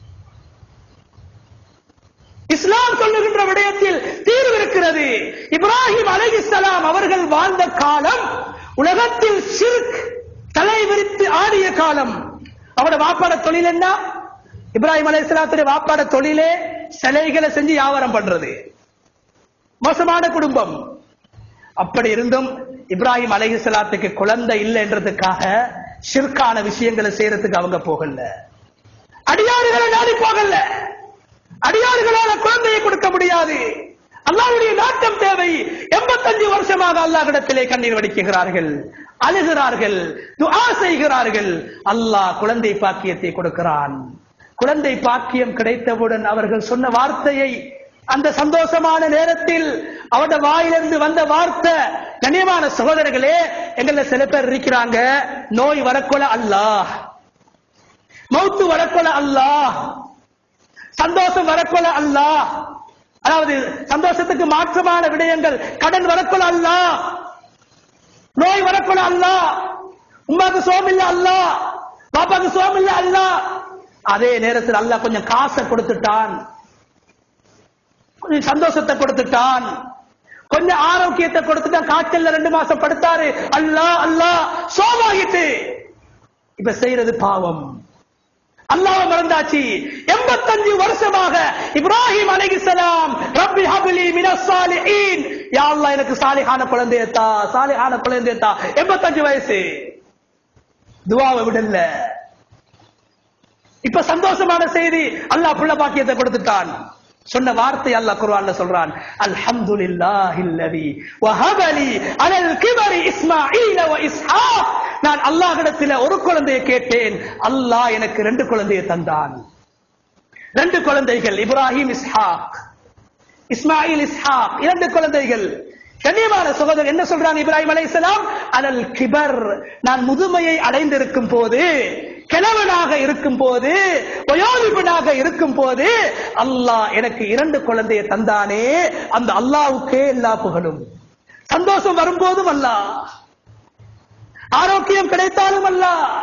இஸ்லாம் சொல்லுகின்ற விடயத்தில் தீர்வு இருக்கிறது இப்ராஹிம் அலைஹிஸ்ஸலாம் அவர்கள் வாழ்ந்த காலம் உலகத்தில் சிறுக் தலை விரித்து ஆடிய காலம் அவரோட வாப்பாட தொழில் என்ன இப்ராஹிம் அலைஹிஸ்ஸலாத்துடைய வாப்பாட தொழிலே சிலைகளை செஞ்சு வியாபாரம் பண்றது மோசமான குடும்பம் அப்படி இருந்தும் இப்ராஹிம் அலைஹிஸ்ஸலாத்துக்கு குழந்தை இல்லை என்றதுக்காக ஷிர்கான விஷயங்களை செய்யறதுக்கு அவங்க போகல அடியாறுகளை நாடி போகல அடியாறுகளால குழந்தையை கொடுக்க முடியாது அல்லாஹ்வுடைய நாட்டம் தேவை எண்பத்தஞ்சு வருஷமாக அல்லாஹ்விடத்திலே கண்ணீர் வடிக்குகிறார்கள் அழுகிறார்கள் துஆ செய்கிறார்கள் அல்லாஹ் குழந்தை பாக்கியத்தை கொடுக்கிறான் குழந்தை பாக்கியம் கிடைத்தவுடன் அவர்கள் சொன்ன வார்த்தையை அந்த சந்தோஷமான நேரத்தில் அவருடைய வாயிலிருந்து வந்த வார்த்தை கண்ணியமான சகோதரர்களே எங்கள சில பேர் இருக்கிறாங்க நோய் வரக்கொல அல்லாஹ் மௌத்து வரக்கொல அல்லாஹ் சந்தோஷம் வரக்கொல அல்லாஹ் அதாவது சந்தோஷத்துக்கு மாற்றமான விடயங்கள் கடன் வரக்கொல அல்லாஹ் நோய் வரக்கொல அல்லாஹ் உமாக்கு சோமில்ல அல்லாஹ் பாப்பாக்கு சோமில்ல அல்லாஹ் அதே நேரத்தில் அல்லாஹ் கொஞ்சம் காசை கொடுத்துட்டான் கொஞ்சம் சந்தோஷத்தை கொடுத்துட்டான் கொஞ்சம் ஆரோக்கியத்தை கொடுத்துட்டான் காய்ச்சல்ல ரெண்டு மாசம் படுத்தாரு அல்லாஹ் அல்லாஹ் சோமாகிட்டு இப்ப செய்யறது பாவம் அல்லாஹ் மறந்தாச்சு எண்பத்தஞ்சு வருஷமாக இப்ராஹிம் அலைஹிஸ்ஸலாம் ரப்பி ஹப்லி மினஸ் சாலிஹீன் யா அல்லாஹ் எனக்கு சாலிஹான குழந்தையை தா சாலிஹான குழந்தையை தா எண்பத்தஞ்சு வயசு துவாவை விடல இப்ப சந்தோஷமான செய்தி அல்லாஹ் புள்ள பாக்கியத்தை கொடுத்துட்டான் சொன்ன வார்த்தை அல்லாஹ் குர்ஆன்ல சொல்றான் அல்ஹம்துலில்லாஹில்லதி வஹபலி அலல் கிபரி இஸ்மாஈல வ இஸ்ஹாக் நான் அல்லாஹ்விடத்தில் ஒரு குழந்தையை கேட்டேன் அல்லாஹ் எனக்கு ரெண்டு குழந்தையை தந்தான் ரெண்டு குழந்தைகள் இப்ராஹிம் இஸ்ஹாக் இஸ்மாயில் இஸ்ஹாக் இரண்டு குழந்தைகள் கண்ணியமான சகோதரர் என்ன சொல்றாங்க இப்ராஹிம் அலைஹிஸ்ஸலாம் அலல் கிபர் நான் முதுமையை அடைந்திருக்கும் போது கிழவனாக இருக்கும் போது வயோதிபனாக இருக்கும் போது அல்லாஹ் எனக்கு இரண்டு குழந்தையை தந்தானே அந்த அல்லாவுக்கே எல்லா புகழும் சந்தோஷம் வரும்போதும் அல்லாஹ் ஆரோக்கியம் கிடைத்தாலும் அல்ல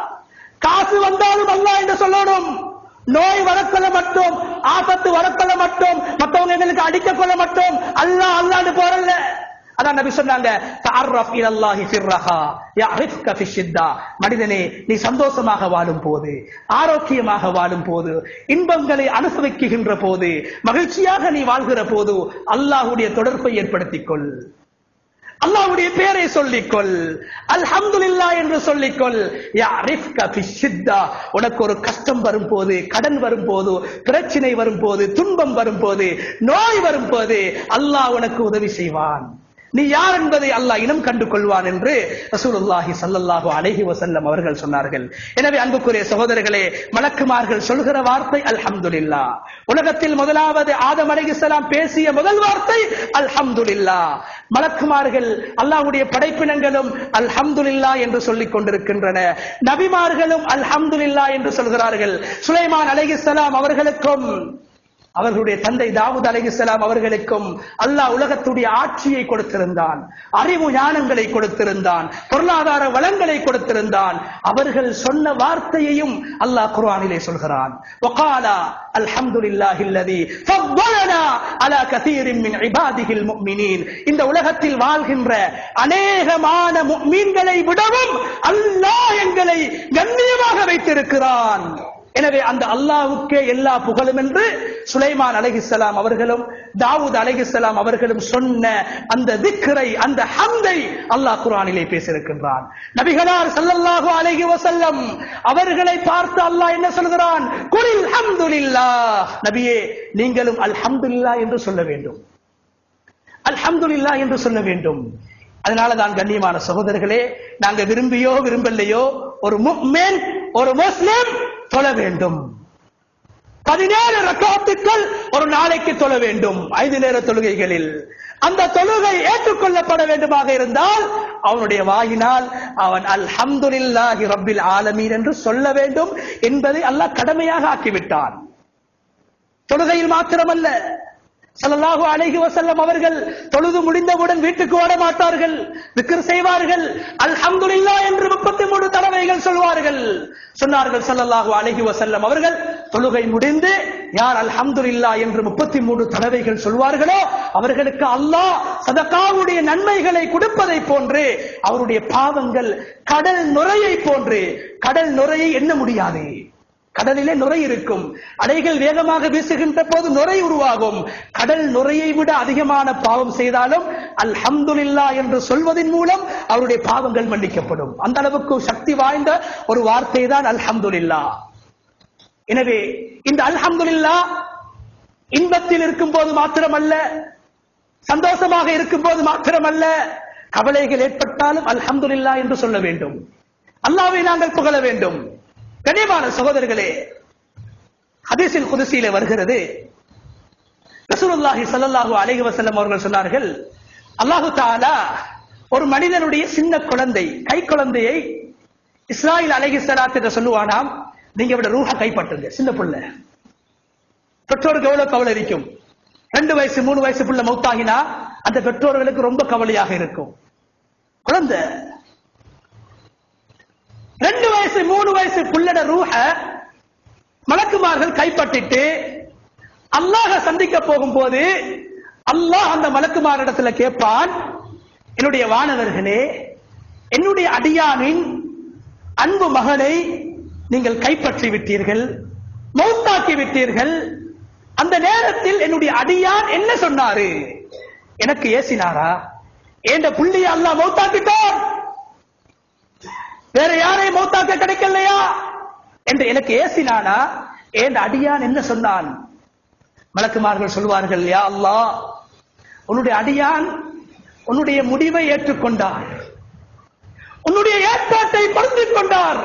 காசு வந்தாலும் அல்ல என்று சொல்லணும் நோய் வரக்கொள்ள மட்டும் ஆபத்து வரக்கொள்ள மட்டும் மற்றவங்க எங்களுக்கு அடிக்க கொள்ள மட்டும் அல்லா அல்லான்னு போறல்ல அதான் நபி சொன்னாங்க தஅர்ரஃப் இலல்லாஹி ஃபிர்ரஹா யஅரிஃப்க ஃபிஷ்ஷித்தா மனிதனே நீ சந்தோஷமாக வாழும் போது ஆரோக்கியமாக வாழும் போது இன்பங்களை அனுபவிக்குகின்ற போது மகிழ்ச்சியாக நீ வாழ்கிற போது அல்லாஹ்வுடைய தொடர்பை ஏற்படுத்திக் கொள் அல்லாஹ்வுடைய பேரை சொல்லிக்கொள் அல்ஹம்துலில்லா என்று சொல்லிக்கொள் யஅரிஃப்க ஃபிஷ்ஷித்தா உனக்கு ஒரு கஷ்டம் வரும்போது கடன் வரும்போது பிரச்சனை வரும்போது துன்பம் வரும்போது நோய் வரும்போது அல்லாஹ் உனக்கு உதவி செய்வான் நீ யார் என்பதை அல்லாஹ் இனம் கண்டு கொள்வான் என்று ரசூலுல்லாஹி ஸல்லல்லாஹு அலைஹி வஸல்லம் அவர்கள் சொன்னார்கள் எனவே அன்புக்குரிய சகோதரர்களே மலக்குமார்கள் சொல்கிற வார்த்தை அல்ஹம்துலில்லாஹ் உலகத்தில் முதலாவது ஆதம் அலைஹிஸ்ஸலாம் பேசிய முதல் வார்த்தை அல்ஹம்துலில்லாஹ் மலக்குமார்கள் அல்லாஹ்வுடைய படைப்பினங்களும் அல்ஹம்துலில்லாஹ் என்று சொல்லிக் கொண்டிருக்கின்றன நபிமார்களும் அல்ஹம்துலில்லாஹ் என்று சொல்கிறார்கள் சுலைமான் அலைஹிஸ்ஸலாம் அவர்களுக்கும் அவர்களுடைய தந்தை தாவூத் அலைஹிஸ்ஸலாம் அவர்களுக்கும் அல்லாஹ் உலகத்துடைய ஆட்சியை கொடுத்திருந்தான் அறிவு ஞானங்களை கொடுத்திருந்தான் பொருளாதார வளங்களை கொடுத்திருந்தான் அவர்கள் சொன்ன வார்த்தையையும் அல்லாஹ் குர்ஆனிலே சொல்கிறான் வகாலா அல்ஹம்துலில்லாஹில்லதி ஃபضلنا على كثير من عباده المؤمنين இந்த உலகத்தில் வாழ்கின்ற அநேகமான முஃமின்களை விடவும் அல்லாஹ் எங்களை கண்ணியமாக வைத்திருக்கிறான் எனவே அந்த அல்லாஹ்வுக்கே எல்லா புகழும் என்று சுலைமான் அலைஹிஸ்ஸலாம் அவர்களும் தாவூத் அலைஹிஸ்ஸலாம் அவர்களும் சொன்ன அந்த திக்ரை அந்த ஹம்தை அல்லாஹ் குர்ஆனிலே பேசியிருக்கின்றான் நபிகளார் ஸல்லல்லாஹு அலைஹி வஸல்லம் அவர்களை பார்த்து அல்லாஹ் என்ன சொல்கிறான் குலில் ஹம்துலில்லாஹ் நபியே நீங்களும் அல்ஹம்துலில்லாஹ் என்று சொல்ல வேண்டும் அல்ஹம்துலில்லாஹ் என்று சொல்ல வேண்டும் அதனால தான் கண்ணியமான சகோதரர்களே நாங்க விரும்பியோ விரும்பலையோ ஒரு முஃமின் ஒரு முஸ்லிம் தொழ வேண்டும் பதினேழு ரக்காத்துக்கள் ஒரு நாளைக்கு தொழ வேண்டும் ஐந்து நேர தொழுகைகளில் அந்த தொழுகை ஏற்றுக்கொள்ளப்பட வேண்டுமாக இருந்தால் அவனுடைய வாயினால் அவன் அல்ஹம்துலில்லாஹி ரப்பில் ஆலமீன் என்று சொல்ல வேண்டும் என்பதை அல்லாஹ் கடமையாக ஆக்கிவிட்டான் தொழுகையில் மாத்திரமல்ல ஸல்லல்லாஹு அலைஹி வஸல்லம் அவர்கள் தொழுது முடிந்தவுடன் வீட்டுக்கு ஓட மாட்டார்கள் விக்கிர் செய்வார்கள் அல்ஹம்துலில்லாஹ் என்று 33 தடவைகள் சொல்வார்கள் சொன்னார்கள் ஸல்லல்லாஹு அலைஹி வஸல்லம் அவர்கள் தொழுகை முடிந்து யார் அல்ஹம்துலில்லாஹ் என்று 33 தடவைகள் சொல்வார்களோ அவர்களுக்கு அல்லாஹ் சதகாவுடைய நன்மைகளை கொடுப்பதை போன்று அவருடைய பாவங்கள் கடல் நுரையை போன்று கடல் நுரையை எண்ண முடியாது கடலிலே நுரை இருக்கும் அலைகள் வேகமாக வீசுகின்ற போது நுரை உருவாகும் கடல் நுரையை விட அதிகமான பாவம் செய்தாலும் அல்ஹம்துலில்லா என்று சொல்வதன் மூலம் அவருடைய பாவங்கள் மன்னிக்கப்படும் அந்த அளவுக்கு சக்தி வாய்ந்த ஒரு வார்த்தை தான் அல்ஹம்துலில்லா எனவே இந்த அல்ஹம்துலில்லா இன்பத்தில் இருக்கும் போது மாத்திரமல்ல சந்தோஷமாக இருக்கும் போது மாத்திரமல்ல கவலைகள் ஏற்பட்டாலும் அல்ஹம்துலில்லா என்று சொல்ல வேண்டும் அல்லாவை நாங்கள் புகழ வேண்டும் கனியமான சகோதரர்களே ஹதீஸில் குதிசியிலே வருகிறது ரசூலுல்லாஹி ஸல்லல்லாஹு அலைஹி வஸல்லம் அவர்கள் சொன்னார்கள் அல்லாஹு தஆலா ஒரு மனிதனுடைய சின்ன குழந்தை கை குழந்தையை இஸ்ராயில் அலைஹி ஸலாத்து என்று சொல்லுவானாம் நீங்க விட ரூஹ கைப்பற்றுங்க சின்ன புள்ள பெற்றோருக்கு எவ்வளவு கவலை இருக்கும் ரெண்டு வயசு மூணு வயசு புள்ள மௌத்தாகினா அந்த பெற்றோர்களுக்கு ரொம்ப கவலையாக இருக்கும் குழந்தை ரெண்டு வயசு மூணு வயசு புள்ளட ரூஹ மலக்குமார்கள் கைப்பற்றிட்டு அல்லாஹ சந்திக்க போகும்போது அல்லாஹ் அந்த மலக்குமாரிடத்துல கேட்பான் என்னுடைய வானவர்களே என்னுடைய அடியானின் அன்பு மகனை நீங்கள் கைப்பற்றி விட்டீர்கள் மௌத்தாக்கி விட்டீர்கள் அந்த நேரத்தில் என்னுடைய அடியான் என்ன சொன்னாரு எனக்கு ஏசினாரா என்ற புள்ளியை அல்லாஹ் மௌத்தாக்கிட்டான் வேற யாரையும் மௌத்தாக்க கிடைக்கலையா என்று எனக்கு ஏசினானா என் அடியான் என்ன சொன்னான் மலக்குமார்கள் சொல்வார்கள் யா அல்லாஹ் உன்னுடைய அடியான் உன்னுடைய முடிவை ஏற்றுக்கொண்டார் உன்னுடைய ஏற்பாட்டை பொருந்திக் கொண்டார்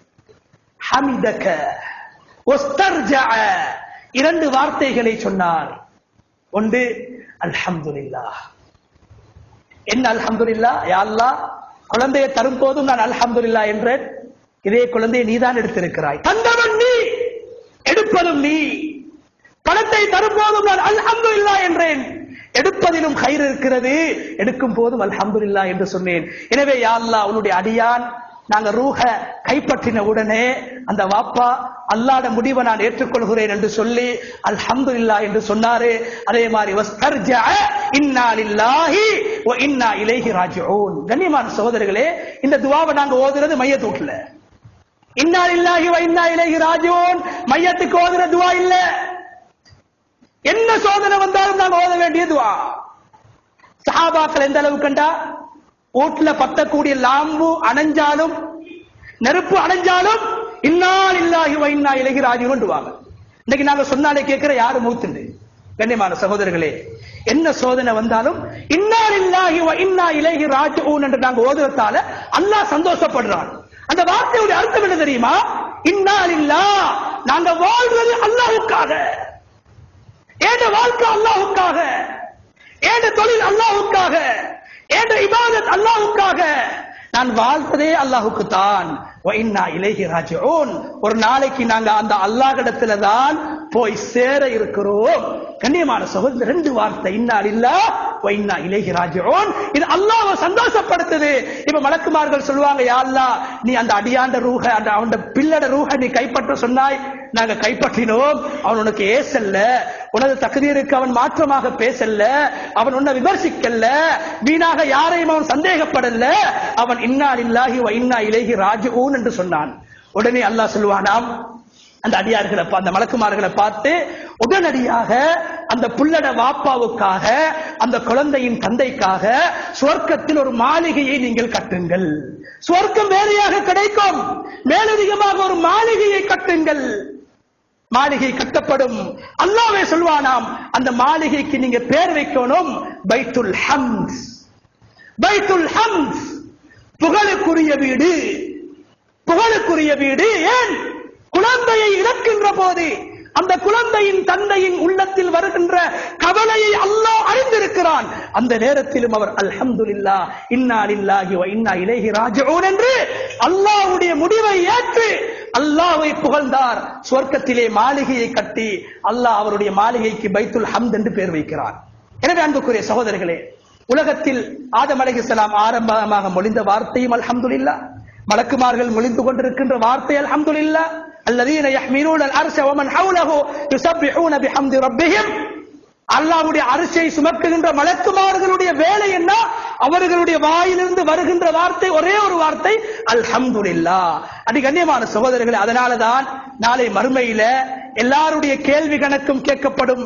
ஹமிதக ஒஸ்தர்ஜஅ இரண்டு வார்த்தைகளை சொன்னார் ஒன்று அல்ஹம்துலில்லாஹ் என்ன அல்ஹம்துலில்லா யா அல்லாஹ் குழந்தையை தரும் போதும் நான் அல்ஹம்துலில்லா என்றேன் இதே குழந்தையை நீதான் எடுத்திருக்கிறாய் தந்தவன் நீ எடுப்பதும் நீ பணத்தை தரும் போதும் நான் அல்ஹம்துலில்லா என்றேன் எடுப்பதிலும் கயிறு இருக்கிறது எடுக்கும் போதும் அல்ஹம்துலில்லா என்று சொன்னேன் எனவே யா அல்லாஹ் உன்னுடைய அடியான் நாங்க ரூஹ கைப்பற்றின உடனே அந்த வாப்பா அல்லாட முடிவை நான் ஏற்றுக்கொள்கிறேன் என்று சொல்லி அல்ஹம்துலில்லா என்று சொன்னாரு அதே மாதிரி வஸ்தர்ஜஅ இன்னா லில்லாஹி வ இன்னா இலைஹி ராஜிஊன் கண்ணியமான சகோதரர்களே இந்த துவாவை நாங்க ஓதுறது மையத்தூட்ல இன்னா லில்லாஹி வ இன்னா இலைஹி ராஜிஊன் மையத்துக்கு ஓதுற துவா இல்ல என்ன சோதனை வந்தாலும் நாங்க ஓத வேண்டிய துவா சஹாபாக்கள் எந்த அளவு கண்டா வீட்டுல பத்தக்கூடிய லாம்பு அணைஞ்சாலும் நெருப்பு அணைஞ்சாலும் இன்னால் இல்லாஹி வ இன்னா இலைஹி ராஜிஊன்டுவாங்க இன்னைக்கு நாங்க சொன்னாலே கேட்கிற யாரு மூத்துண்டு கண்ணியமான சகோதரர்களே என்ன சோதனை வந்தாலும் இன்னால் இல்லாஹி வ இன்னா இலைஹி ராஜிஊன் என்று நாங்க ஓதுறதால அல்லாஹ் சந்தோஷப்படுறான் அந்த வார்த்தையுடைய அர்த்தம் என்ன தெரியுமா இன்னால் இல்லா நாங்க வாழ்வது அல்லாஹ்வுக்காக ஏண்ட வாழ்க்கை அல்லாஹ்வுக்காக ஏண்ட தொழில் அல்லாஹ்வுக்காக ஏண்ட இபாதத் அல்லாஹ்வுக்காக நான் வாழ்வதே அல்லாஹுக்கு தான் இலேஹி ராஜிஊன் ஒரு நாளைக்கு நாங்க அந்த அல்லாஹ்விடத்துல தான் போய் சேர இருக்கிறோம் கண்ணியமான சகோதரர் ரெண்டு வார்த்தை இன்னா இல்லா வைன்னா இலேஹி ராஜிஊன் இது அல்லாஹ்வை சந்தோஷப்படுத்துது இப்ப மலக்குமார்கள் சொல்லுவாங்க யா அல்லாஹ் நீ அந்த அடியாண்ட ரூஹ அந்த அவன் பிள்ளட ரூஹ நீ கைப்பற்ற சொன்னாய் நாங்க கைப்பற்றினோம் அவன் உனக்கு ஏசல்ல உனது தகுதியிற்கு அவன் மாற்றமாக பேசல்ல அவன் உன்னை விமர்சிக்கல்ல வீணாக யாரையும் அவன் சந்தேகப்படல அவன் இன்னா இல்லாஹி வ இன்னா இலேஹி ராஜிஊன் என்று சொன்னான் உடனே அல்லாஹ் சொல்லுவானாம் அந்த அடியார்களை பா- அந்த மலக்குமார்களை பார்த்து உடனடியாக அந்த புள்ளட வாப்பாவுக்காக அந்த குழந்தையின் தந்தைக்காக சுவர்க்கத்தில் ஒரு மாளிகையை நீங்கள் கட்டுங்கள் சுவர்க்கம் வேறையாக கிடைக்கும் மேலதிகமாக ஒரு மாளிகையை கட்டுங்கள் மாளிகை கட்டப்படும் அல்லாவே சொல்வானாம் அந்த மாளிகைக்கு நீங்க பேர் வைக்கணும் பைத்துல் ஹம்ஸ் பைத்துல் ஹம்ஸ் புகழுக்குரிய வீடு புகழுக்குரிய வீடு ஏன் குழந்தையை இழக்கின்ற போது அந்த குழந்தையின் தந்தையின் உள்ளத்தில் வருகின்ற கவலையை அல்லாஹ் அறிந்திருக்கிறான் அந்த நேரத்திலும் அவர் அல்ஹம்துலில்லா இன்னா லில்லாஹி வ இன்னா இலைஹி ராஜிஊன் என்று அல்லாஹ்வுடைய முடிவை ஏற்று அல்லாஹ்வை புகழ்ந்தார் சுவர்க்கத்திலே மாளிகையை கட்டி அல்லாஹ் அவருடைய மாளிகைக்கு பைத்துல் ஹம்த் என்று பெயர் வைக்கிறார் எனவே அன்புக்குரிய சகோதரர்களே உலகத்தில் ஆதம் அலைஹிஸ்ஸலாம் ஆரம்பமாக மொழிந்த வார்த்தையும் அல்ஹம்துலில்லா மலக்குமார்கள் மொழிந்து கொண்டிருக்கின்ற வார்த்தை அல்ஹம்துலில்லா الذين يحملون العرش ومن حوله يسبحون بحمد ربهم அல்லாஹ்வுடைய அரிசை சுமக்குகின்ற மலக்குமார்களுடைய வேலை என்ன அவர்களுடைய வாயிலிருந்து வருகின்ற வார்த்தை ஒரே ஒரு வார்த்தை அல்ஹம்துலில்லா அடி கண்ணியமான சகோதரர்களே அதனாலதான் நாளை மறுமையில எல்லாருடைய கேள்வி கணக்கும் கேட்கப்படும்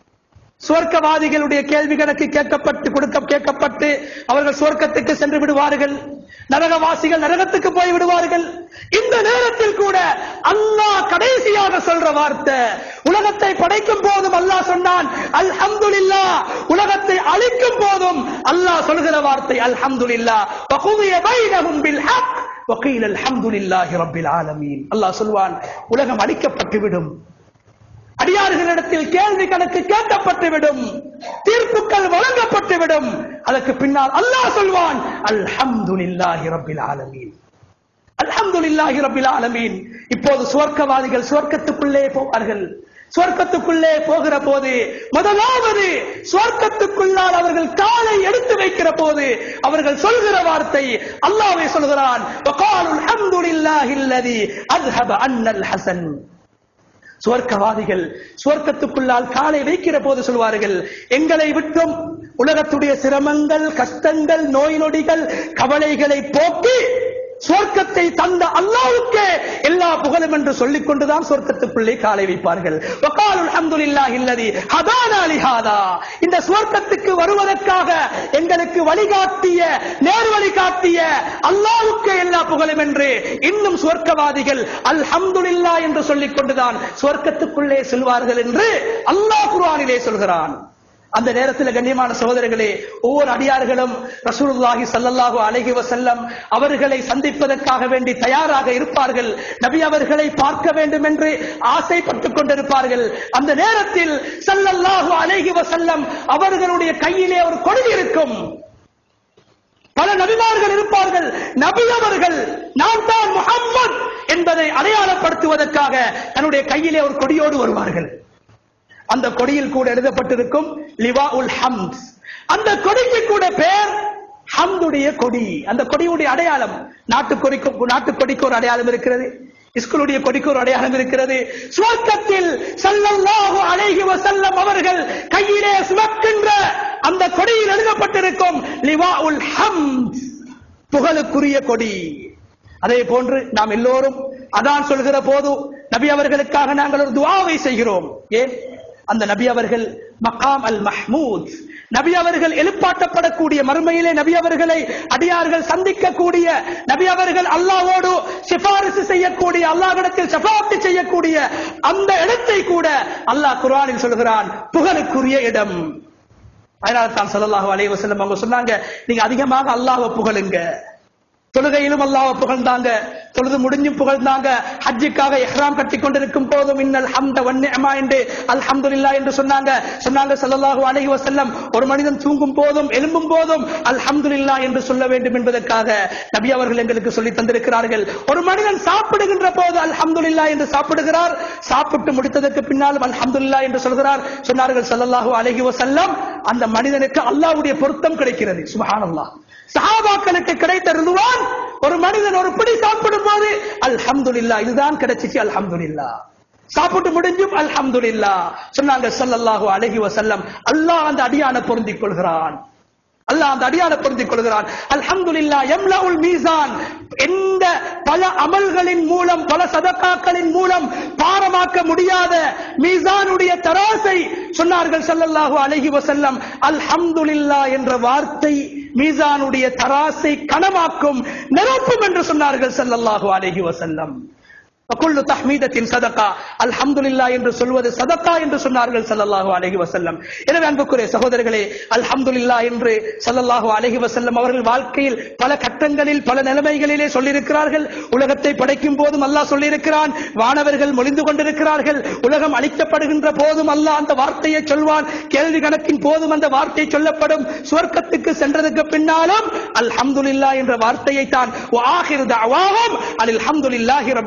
சுவர்க்கவாதிகளுடைய கேள்வி கணக்கு கேட்கப்பட்டு கொடுக்க கேட்கப்பட்டு அவர்கள் சுவர்க்கத்துக்கு சென்று விடுவார்கள் நரகவாசிகள் நரகத்துக்கு போய் விடுவார்கள் இந்த நேரத்தில் கூட அல்லாஹ் கடைசியாக சொல்ற வார்த்தை உலகத்தை படைக்கும் போதும் அல்லாஹ் சொன்னான் அல்ஹம்துலில்லா உலகத்தை அழிக்கும் போதும் அல்லாஹ் சொல்கிற வார்த்தை அல்ஹம்துலில்லா வகுதிய பைனஹும் பில் ஹக் வகீல் அல்ஹம்துலில்லாஹி ரப்பில் ஆலமீன் அல்லாஹ் சொல்வான் உலகம் அழிக்கப்பட்டு விடும் அடியார்களிடத்தில் கேள்வி கணக்கு கேட்கப்பட்டுவிடும் தீர்ப்புகள் வழங்கப்பட்டுவிடும் அதற்கு பின்னால் அல்லாஹ் சொல்வான் அல்ஹம்துலில்லாஹி ரப்பில் ஆலமீன் அல்ஹம்துலில்லாஹி ரப்பில் ஆலமீன் இப்போது சுவர்க்கவாதிகள் சுவர்க்கத்துக்குள்ளே போவார்கள் சுவர்க்கத்துக்குள்ளே போகிற போது முதலாவது சுவர்க்கத்துக்குள்ளால் அவர்கள் காலை எடுத்து வைக்கிற போது அவர்கள் சொல்கிற வார்த்தை அல்லாஹ்வே சொல்கிறான் வகாலுல் ஹம்துலில்லாஹி அல்லதி அஸ்ஹப அன்னல் ஹசன் சுவர்க்கவாதிகள் சுவர்க்கத்துக்குள்ளால் காலை வைக்கிற போது சொல்வார்கள் எங்களை விட்டும் உலகத்துடைய சிரமங்கள் கஷ்டங்கள் நோய் நொடிகள் கவலைகளை போக்கி சுவர்க்கத்தை தந்த அல்லாவுக்கே எல்லா புகழும் என்று சொல்லிக் கொண்டுதான் சுவர்க்கத்துக்குள்ளே காலை வைப்பார்கள் வகாலுல் ஹம்துலில்லாஹி அல்லதி ஹதானா லிஹாதா இந்த சுவர்க்கத்துக்கு வருவதற்காக எங்களுக்கு வழிகாட்டிய நேர்வழி காட்டிய அல்லாவுக்கே எல்லா புகழும் என்று இன்னும் சுவர்க்கவாதிகள் அல்ஹம்துலில்லா என்று சொல்லிக் கொண்டுதான் சுவர்க்கத்துக்குள்ளே செல்வார்கள் என்று அல்லாஹ் குர்ஆனிலே சொல்கிறான் அந்த நேரத்தில் கண்ணியமான சகோதரர்களே ஒவ்வொரு அடியார்களும் ரசூலுல்லாஹி ஸல்லல்லாஹு அலைஹி வஸல்லம் அவர்களை சந்திப்பதற்காக வேண்டி தயாராக இருப்பார்கள் நபி அவர்களை பார்க்க வேண்டும் என்று ஆசைப்பட்டுக் கொண்டிருப்பார்கள் அந்த நேரத்தில் ஸல்லல்லாஹு அலைஹி வஸல்லம் அவர்களுடைய கையிலே ஒரு கொடி இருக்கும் பல நபிமார்கள் இருப்பார்கள் நபி அவர்கள் நான் தான் முஹம்மத் என்பதை அடையாளப்படுத்துவதற்காக தன்னுடைய கையிலே ஒரு கொடியோடு வருவார்கள் அந்த கொடியில் கூட எழுதப்பட்டிருக்கும் லிவா உல் ஹம்த் அந்த கொடிக்கு கூட பேர் ஹம்துடைய கொடி அந்த கொடியுடைய அடையாளம் நாட்டு கொடிக்கு நாட்டு கொடிக்கு ஒரு அடையாளம் இருக்கிறது ஸ்கூலுடைய கொடிக்கு ஒரு அடையாளம் இருக்கிறது சுவர்க்கத்தில் ஸல்லல்லாஹு அலைஹி வஸல்லம் அவர்கள் கையிலே சுமக்கின்ற அந்த கொடியில் எழுதப்பட்டிருக்கும் லிவா உல் ஹம்த் புகழுக்குரிய கொடி அதே போன்று நாம் எல்லோரும் அதான் சொல்கிற போது நபி அவர்களுக்காக நாங்கள் ஒரு துவாவை செய்கிறோம் ஏன் அந்த நபி அவர்கள் மகாம் அல் மஹ்மூத் நபி அவர்கள் எழுப்பாட்டப்படக்கூடிய மறுமையிலே நபி அவர்களை அடியார்கள் சந்திக்கக்கூடிய நபி அவர்கள் அல்லாஹ்வோடு சிபாரிசு செய்யக்கூடிய அல்லாஹ்விடத்தில் சபாப்தி செய்யக்கூடிய அந்த இடத்தை கூட அல்லாஹ் குர்ஆனில் சொல்கிறான் புகழுக்குரிய இடம் அதனால தான் ஸல்லல்லாஹு அலைஹி வஸல்லம் அவங்க சொன்னாங்க நீங்க அதிகமாக அல்லாஹ்வை புகழுங்க தொழுகையிலும் அல்லாஹ் புகழ்ந்தாங்க தொழுது முடிஞ்சும் புகழ்ந்தாங்க ஹஜ்ஜுக்காக இஹ்ராம் கட்டி கொண்டிருக்கும் போதும் இன்னல் ஹம்த வன்னிஅமா என்று அல்ஹம்துலில்லாஹ் என்று சொன்னாங்க சொன்னாங்க ஸல்லல்லாஹு அலைஹி வஸல்லம் ஒரு மனிதன் தூங்கும் போதும் எழும்பும் போதும் அல்ஹம்துலில்லாஹ் என்று சொல்ல வேண்டும் என்பதற்காக நபி அவர்கள் எங்களுக்கு சொல்லி தந்திருக்கிறார்கள் ஒரு மனிதன் சாப்பிடுகின்ற போது அல்ஹம்துலில்லாஹ் என்று சாப்பிடுகிறார் சாப்பிட்டு முடித்ததற்கு பின்னாலும் அல்ஹம்துலில்லாஹ் என்று சொல்கிறார் சொன்னார்கள் ஸல்லல்லாஹு அலைஹி வஸல்லம் அந்த மனிதனுக்கு அல்லாஹ்வுடைய பொருத்தம் கிடைக்கிறது சுப்ஹானல்லாஹ் சஹாபாக்களுக்கு கிடைத்த ரிதுவான் ஒரு மனிதன் ஒரு பிடி சாப்பிடும் போது அல்ஹம்துலில்லா இதுதான் கிடைச்சிச்சு அல்ஹம்துலில்லா சாப்பிட்டு முடிஞ்சும் அல்ஹம்துலில்லா சொன்னாங்க ஸல்லல்லாஹு அலைஹி வஸல்லம் அல்லாஹ் அந்த அடியான பொருந்திக் கொள்கிறான் அல்லாஹ் அந்த அடியான பொருந்திக் கொள்கிறான் அல்ஹம்துலில்லா யம்லஉல் மீசான் எந்த பல அமல்களின் மூலம் பல சதகாக்களின் மூலம் பாரமாக்க முடியாத மீசானுடைய தராசை சொன்னார்கள் ஸல்லல்லாஹு அலைஹி வஸல்லம் அல்ஹம்துலில்லா என்ற வார்த்தை மீசானுடைய தராசை கனமாக்கும் நிரப்பும் என்று சொன்னார்கள் ஸல்லல்லாஹு அலைஹி வஸல்லம் وكل تحميدة صدقة الحمد لله என்று சொல்வது சதகா என்று சொன்னார்கள் ஸல்லல்லாஹு அலைஹி வஸல்லம் எனவே அன்புக்குரிய சகோதரர்களே அல்ஹம்துலில்லாஹ் என்று ஸல்லல்லாஹு அலைஹி வஸல்லம் அவர்கள் வாழ்க்கையில் பல கட்டங்களில் பல நிலைமைகளிலே சொல்லியிருக்கிறார்கள் உலகத்தை படைக்கும் போதும் அல்லாஹ் சொல்லியிருக்கிறான் வானவர்கள் மொழிந்து கொண்டிருக்கிறார்கள் உலகம் அழிக்கப்படுகின்ற போதும் அல்லாஹ் அந்த வார்த்தையை சொல்வான் கேள்வி கணக்கின் போதும் அந்த வார்த்தை சொல்லப்படும் சுவர்க்கத்துக்கு சென்றதுக்கு பின்னாலும் அல்ஹம்துலில்லாஹ் என்ற வார்த்தையை தான் ஆஹிரு தஅவாஹும் அல்ஹம்துலில்லாஹி ரப்பில் ஆலமீன்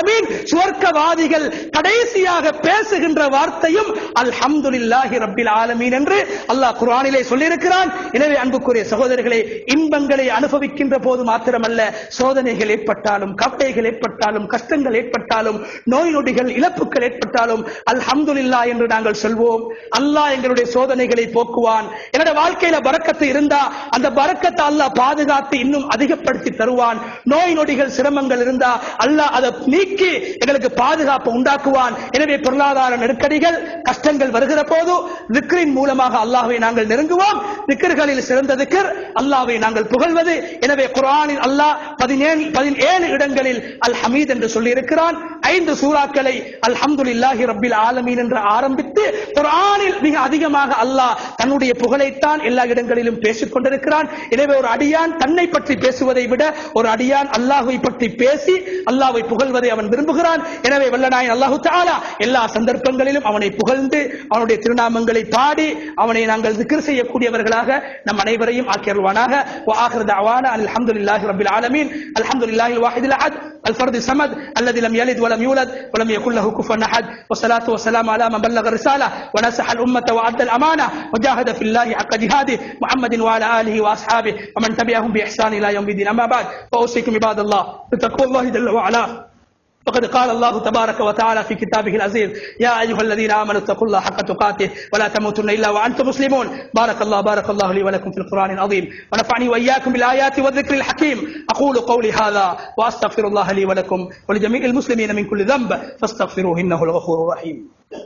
ஆலமீன் சுவர்க்கவாதிகள் கடைசியாக பேசுகின்ற வார்த்தையும் அல்ஹம்துலில்லாஹி ரப்பில் ஆலமீன் என்று அல்லாஹ் குர்ஆனிலே சொல்லியிருக்கிறான் எனவே அன்புக்குரிய சகோதரர்களே இன்பங்களை அனுபவிக்கின்ற போது மாத்திரமல்ல சோதனைகள் ஏற்பட்டாலும் கவலைகள் ஏற்பட்டாலும் கஷ்டங்கள் ஏற்பட்டாலும் நோய் நொடிகள் இழப்புகள் ஏற்பட்டாலும் அல்ஹம்துலில்லா என்று நாங்கள் சொல்வோம் அல்லாஹ் எங்களுடைய சோதனைகளை போக்குவான் என்னோட வாழ்க்கையில பறக்கத்து இருந்தா அந்த பறக்கத்தை அல்லாஹ் பாதுகாத்து இன்னும் அதிகப்படுத்தி தருவான் நோய் நொடிகள் சிரமங்கள் இருந்தா அல்லாஹ் அதை நீக்கி எங்களுக்கு பாதுகாப்பு உண்டாக்குவான் எனவே பொருளாதார நெருக்கடிகள் கஷ்டங்கள் வருகிற போது திக்ரின் மூலமாக அல்லாஹ்வை நாங்கள் நெருங்குவோம் திக்கர்களில் சிறந்த திக்கர் அல்லாஹ்வை நாங்கள் புகழ்வது எனவே குர்ஆனில் அல்லாஹ் பதினேழு பதினேழு இடங்களில் அல் ஹமீத் என்று சொல்லி இருக்கிறான் ஐந்து சூறாக்களை அல்ஹம்துலில்லாஹி ரப்பில் ஆலமீன் என்று ஆரம்பித்து குர்ஆனில் மிக அதிகமாக அல்லாஹ் தன்னுடைய புகழைத்தான் எல்லா இடங்களிலும் பேசிக் கொண்டிருக்கிறான் எனவே ஒரு அடியான் தன்னை பற்றி பேசுவதை விட ஒரு அடியான் அல்லாஹ்வை பற்றி பேசி அல்லாஹ்வை புகழ்வதை அவன் விரும்புகிறான் எனவே வல்லநாயன் அல்லாஹு தஆலா எல்லா சந்தர்ப்பங்களிலும் அவனை புகழ்ந்து அவனுடைய திருநாமங்களை பாடி அவனை நாங்கள் திக்ர் செய்யக்கூடியவர்களாக நம் அனைவரையும் ஆக்கியருவானாக وآخر دعوانا أن الحمد لله رب العالمين الحمد لله الواحد الأحد الفرد الصمد الذي لم يلد ولم يولد ولم يكن له كفوا أحد والصلاة والسلام على من بلغ الرسالة ونصح الأمة وأدى الأمانة وجاهد في الله حق جهاده محمد وعلى آله وأصحابه ومن تبعهم بإحسان إلى يوم الدين أما بعد فأوصيكم عباد الله بتقوى الله جل وعلا وقد قال الله تبارك وتعالى في كتابه العزيز يا أيها الذين آمنوا اتقوا الله حق تقاته ولا تموتن إلا وأنتم مسلمون بارك الله بارك الله لي ولكم في القرآن العظيم ونفعني وإياكم بالآيات والذكر الحكيم أقول قولي هذا وأستغفر الله لي ولكم ولجميع المسلمين من كل ذنب فاستغفروه إنه الغفور الرحيم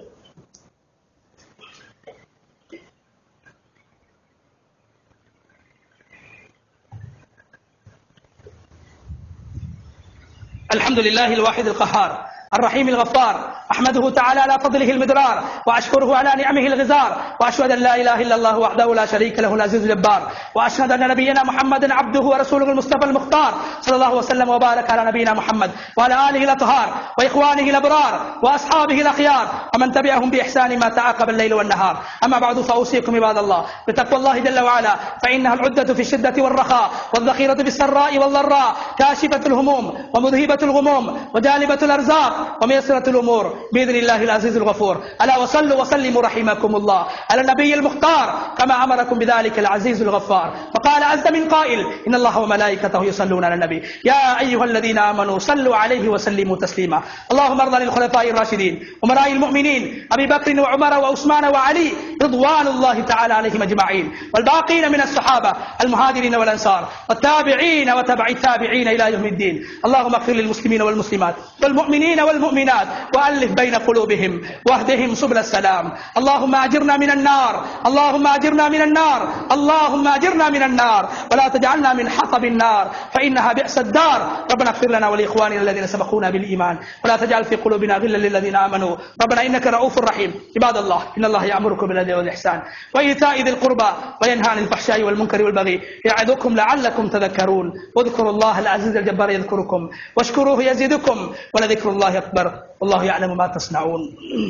الحمد لله الواحد القهار الرحيم الغفار احمده تعالى على فضله المدرار واشكره على نعمه الغزار واشهد ان لا اله الا الله وحده لا شريك له العزيز الجبار واشهد ان نبينا محمدا عبده ورسوله المصطفى المختار صلى الله وسلم وبارك على نبينا محمد وعلى اله الاطهار واخوانه الابرار واصحابه الاخيار ومن تبعهم باحسان ما تعاقب الليل والنهار اما بعد فاوصيكم عباد الله بتقوى الله جل وعلا فانها العده في الشده والرخاء والذخيره في السراء والضراء كاشفه الهموم ومذهبه الغموم وجالبه الارزاق وميسره الامور باذن الله العزيز الغفور الا وصلوا وسلموا رحمكم الله على النبي المختار كما امركم بذلك العزيز الغفار فقال عز من قائل ان الله وملائكته يصلون على النبي يا ايها الذين امنوا صلوا عليه وسلموا تسليما اللهم ارض للخلفاء الراشدين امراء المؤمنين ابي بكر وعمر وعثمان وعلي رضوان الله تعالى عليهم اجمعين والباقين من الصحابه المهاجرين والانصار والتابعين وتبع التابعين الى يوم الدين اللهم اغفر للمسلمين والمسلمات والمؤمنين والمؤمنات والف بين قلوبهم واهدهم سبل السلام اللهم اجرنا من النار اللهم اجرنا من النار اللهم اجرنا من النار ولا تجعلنا من حطب النار فانها بئس الدار ربنا اغفر لنا ولاخواننا الذين سبقونا بالايمان ولا تجعل في قلوبنا غلا للذين امنوا ربنا انك رؤوف رحيم عباد الله ان الله يامركم بالعدل والاحسان وايتاء ذي القربى وينهى عن الفحشاء والمنكر والبغي يعظكم لعلكم تذكرون واذكروا الله العزيز الجبار يذكركم واشكروه يزيدكم ولذكر الله اكبر والله يعلم ما تصنعون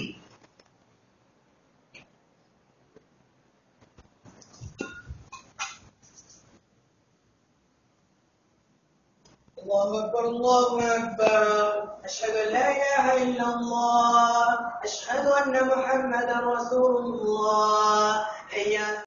الله أكبر الله أكبر أشهد أن لا إله إلا الله أشهد أن محمدا رسول الله حي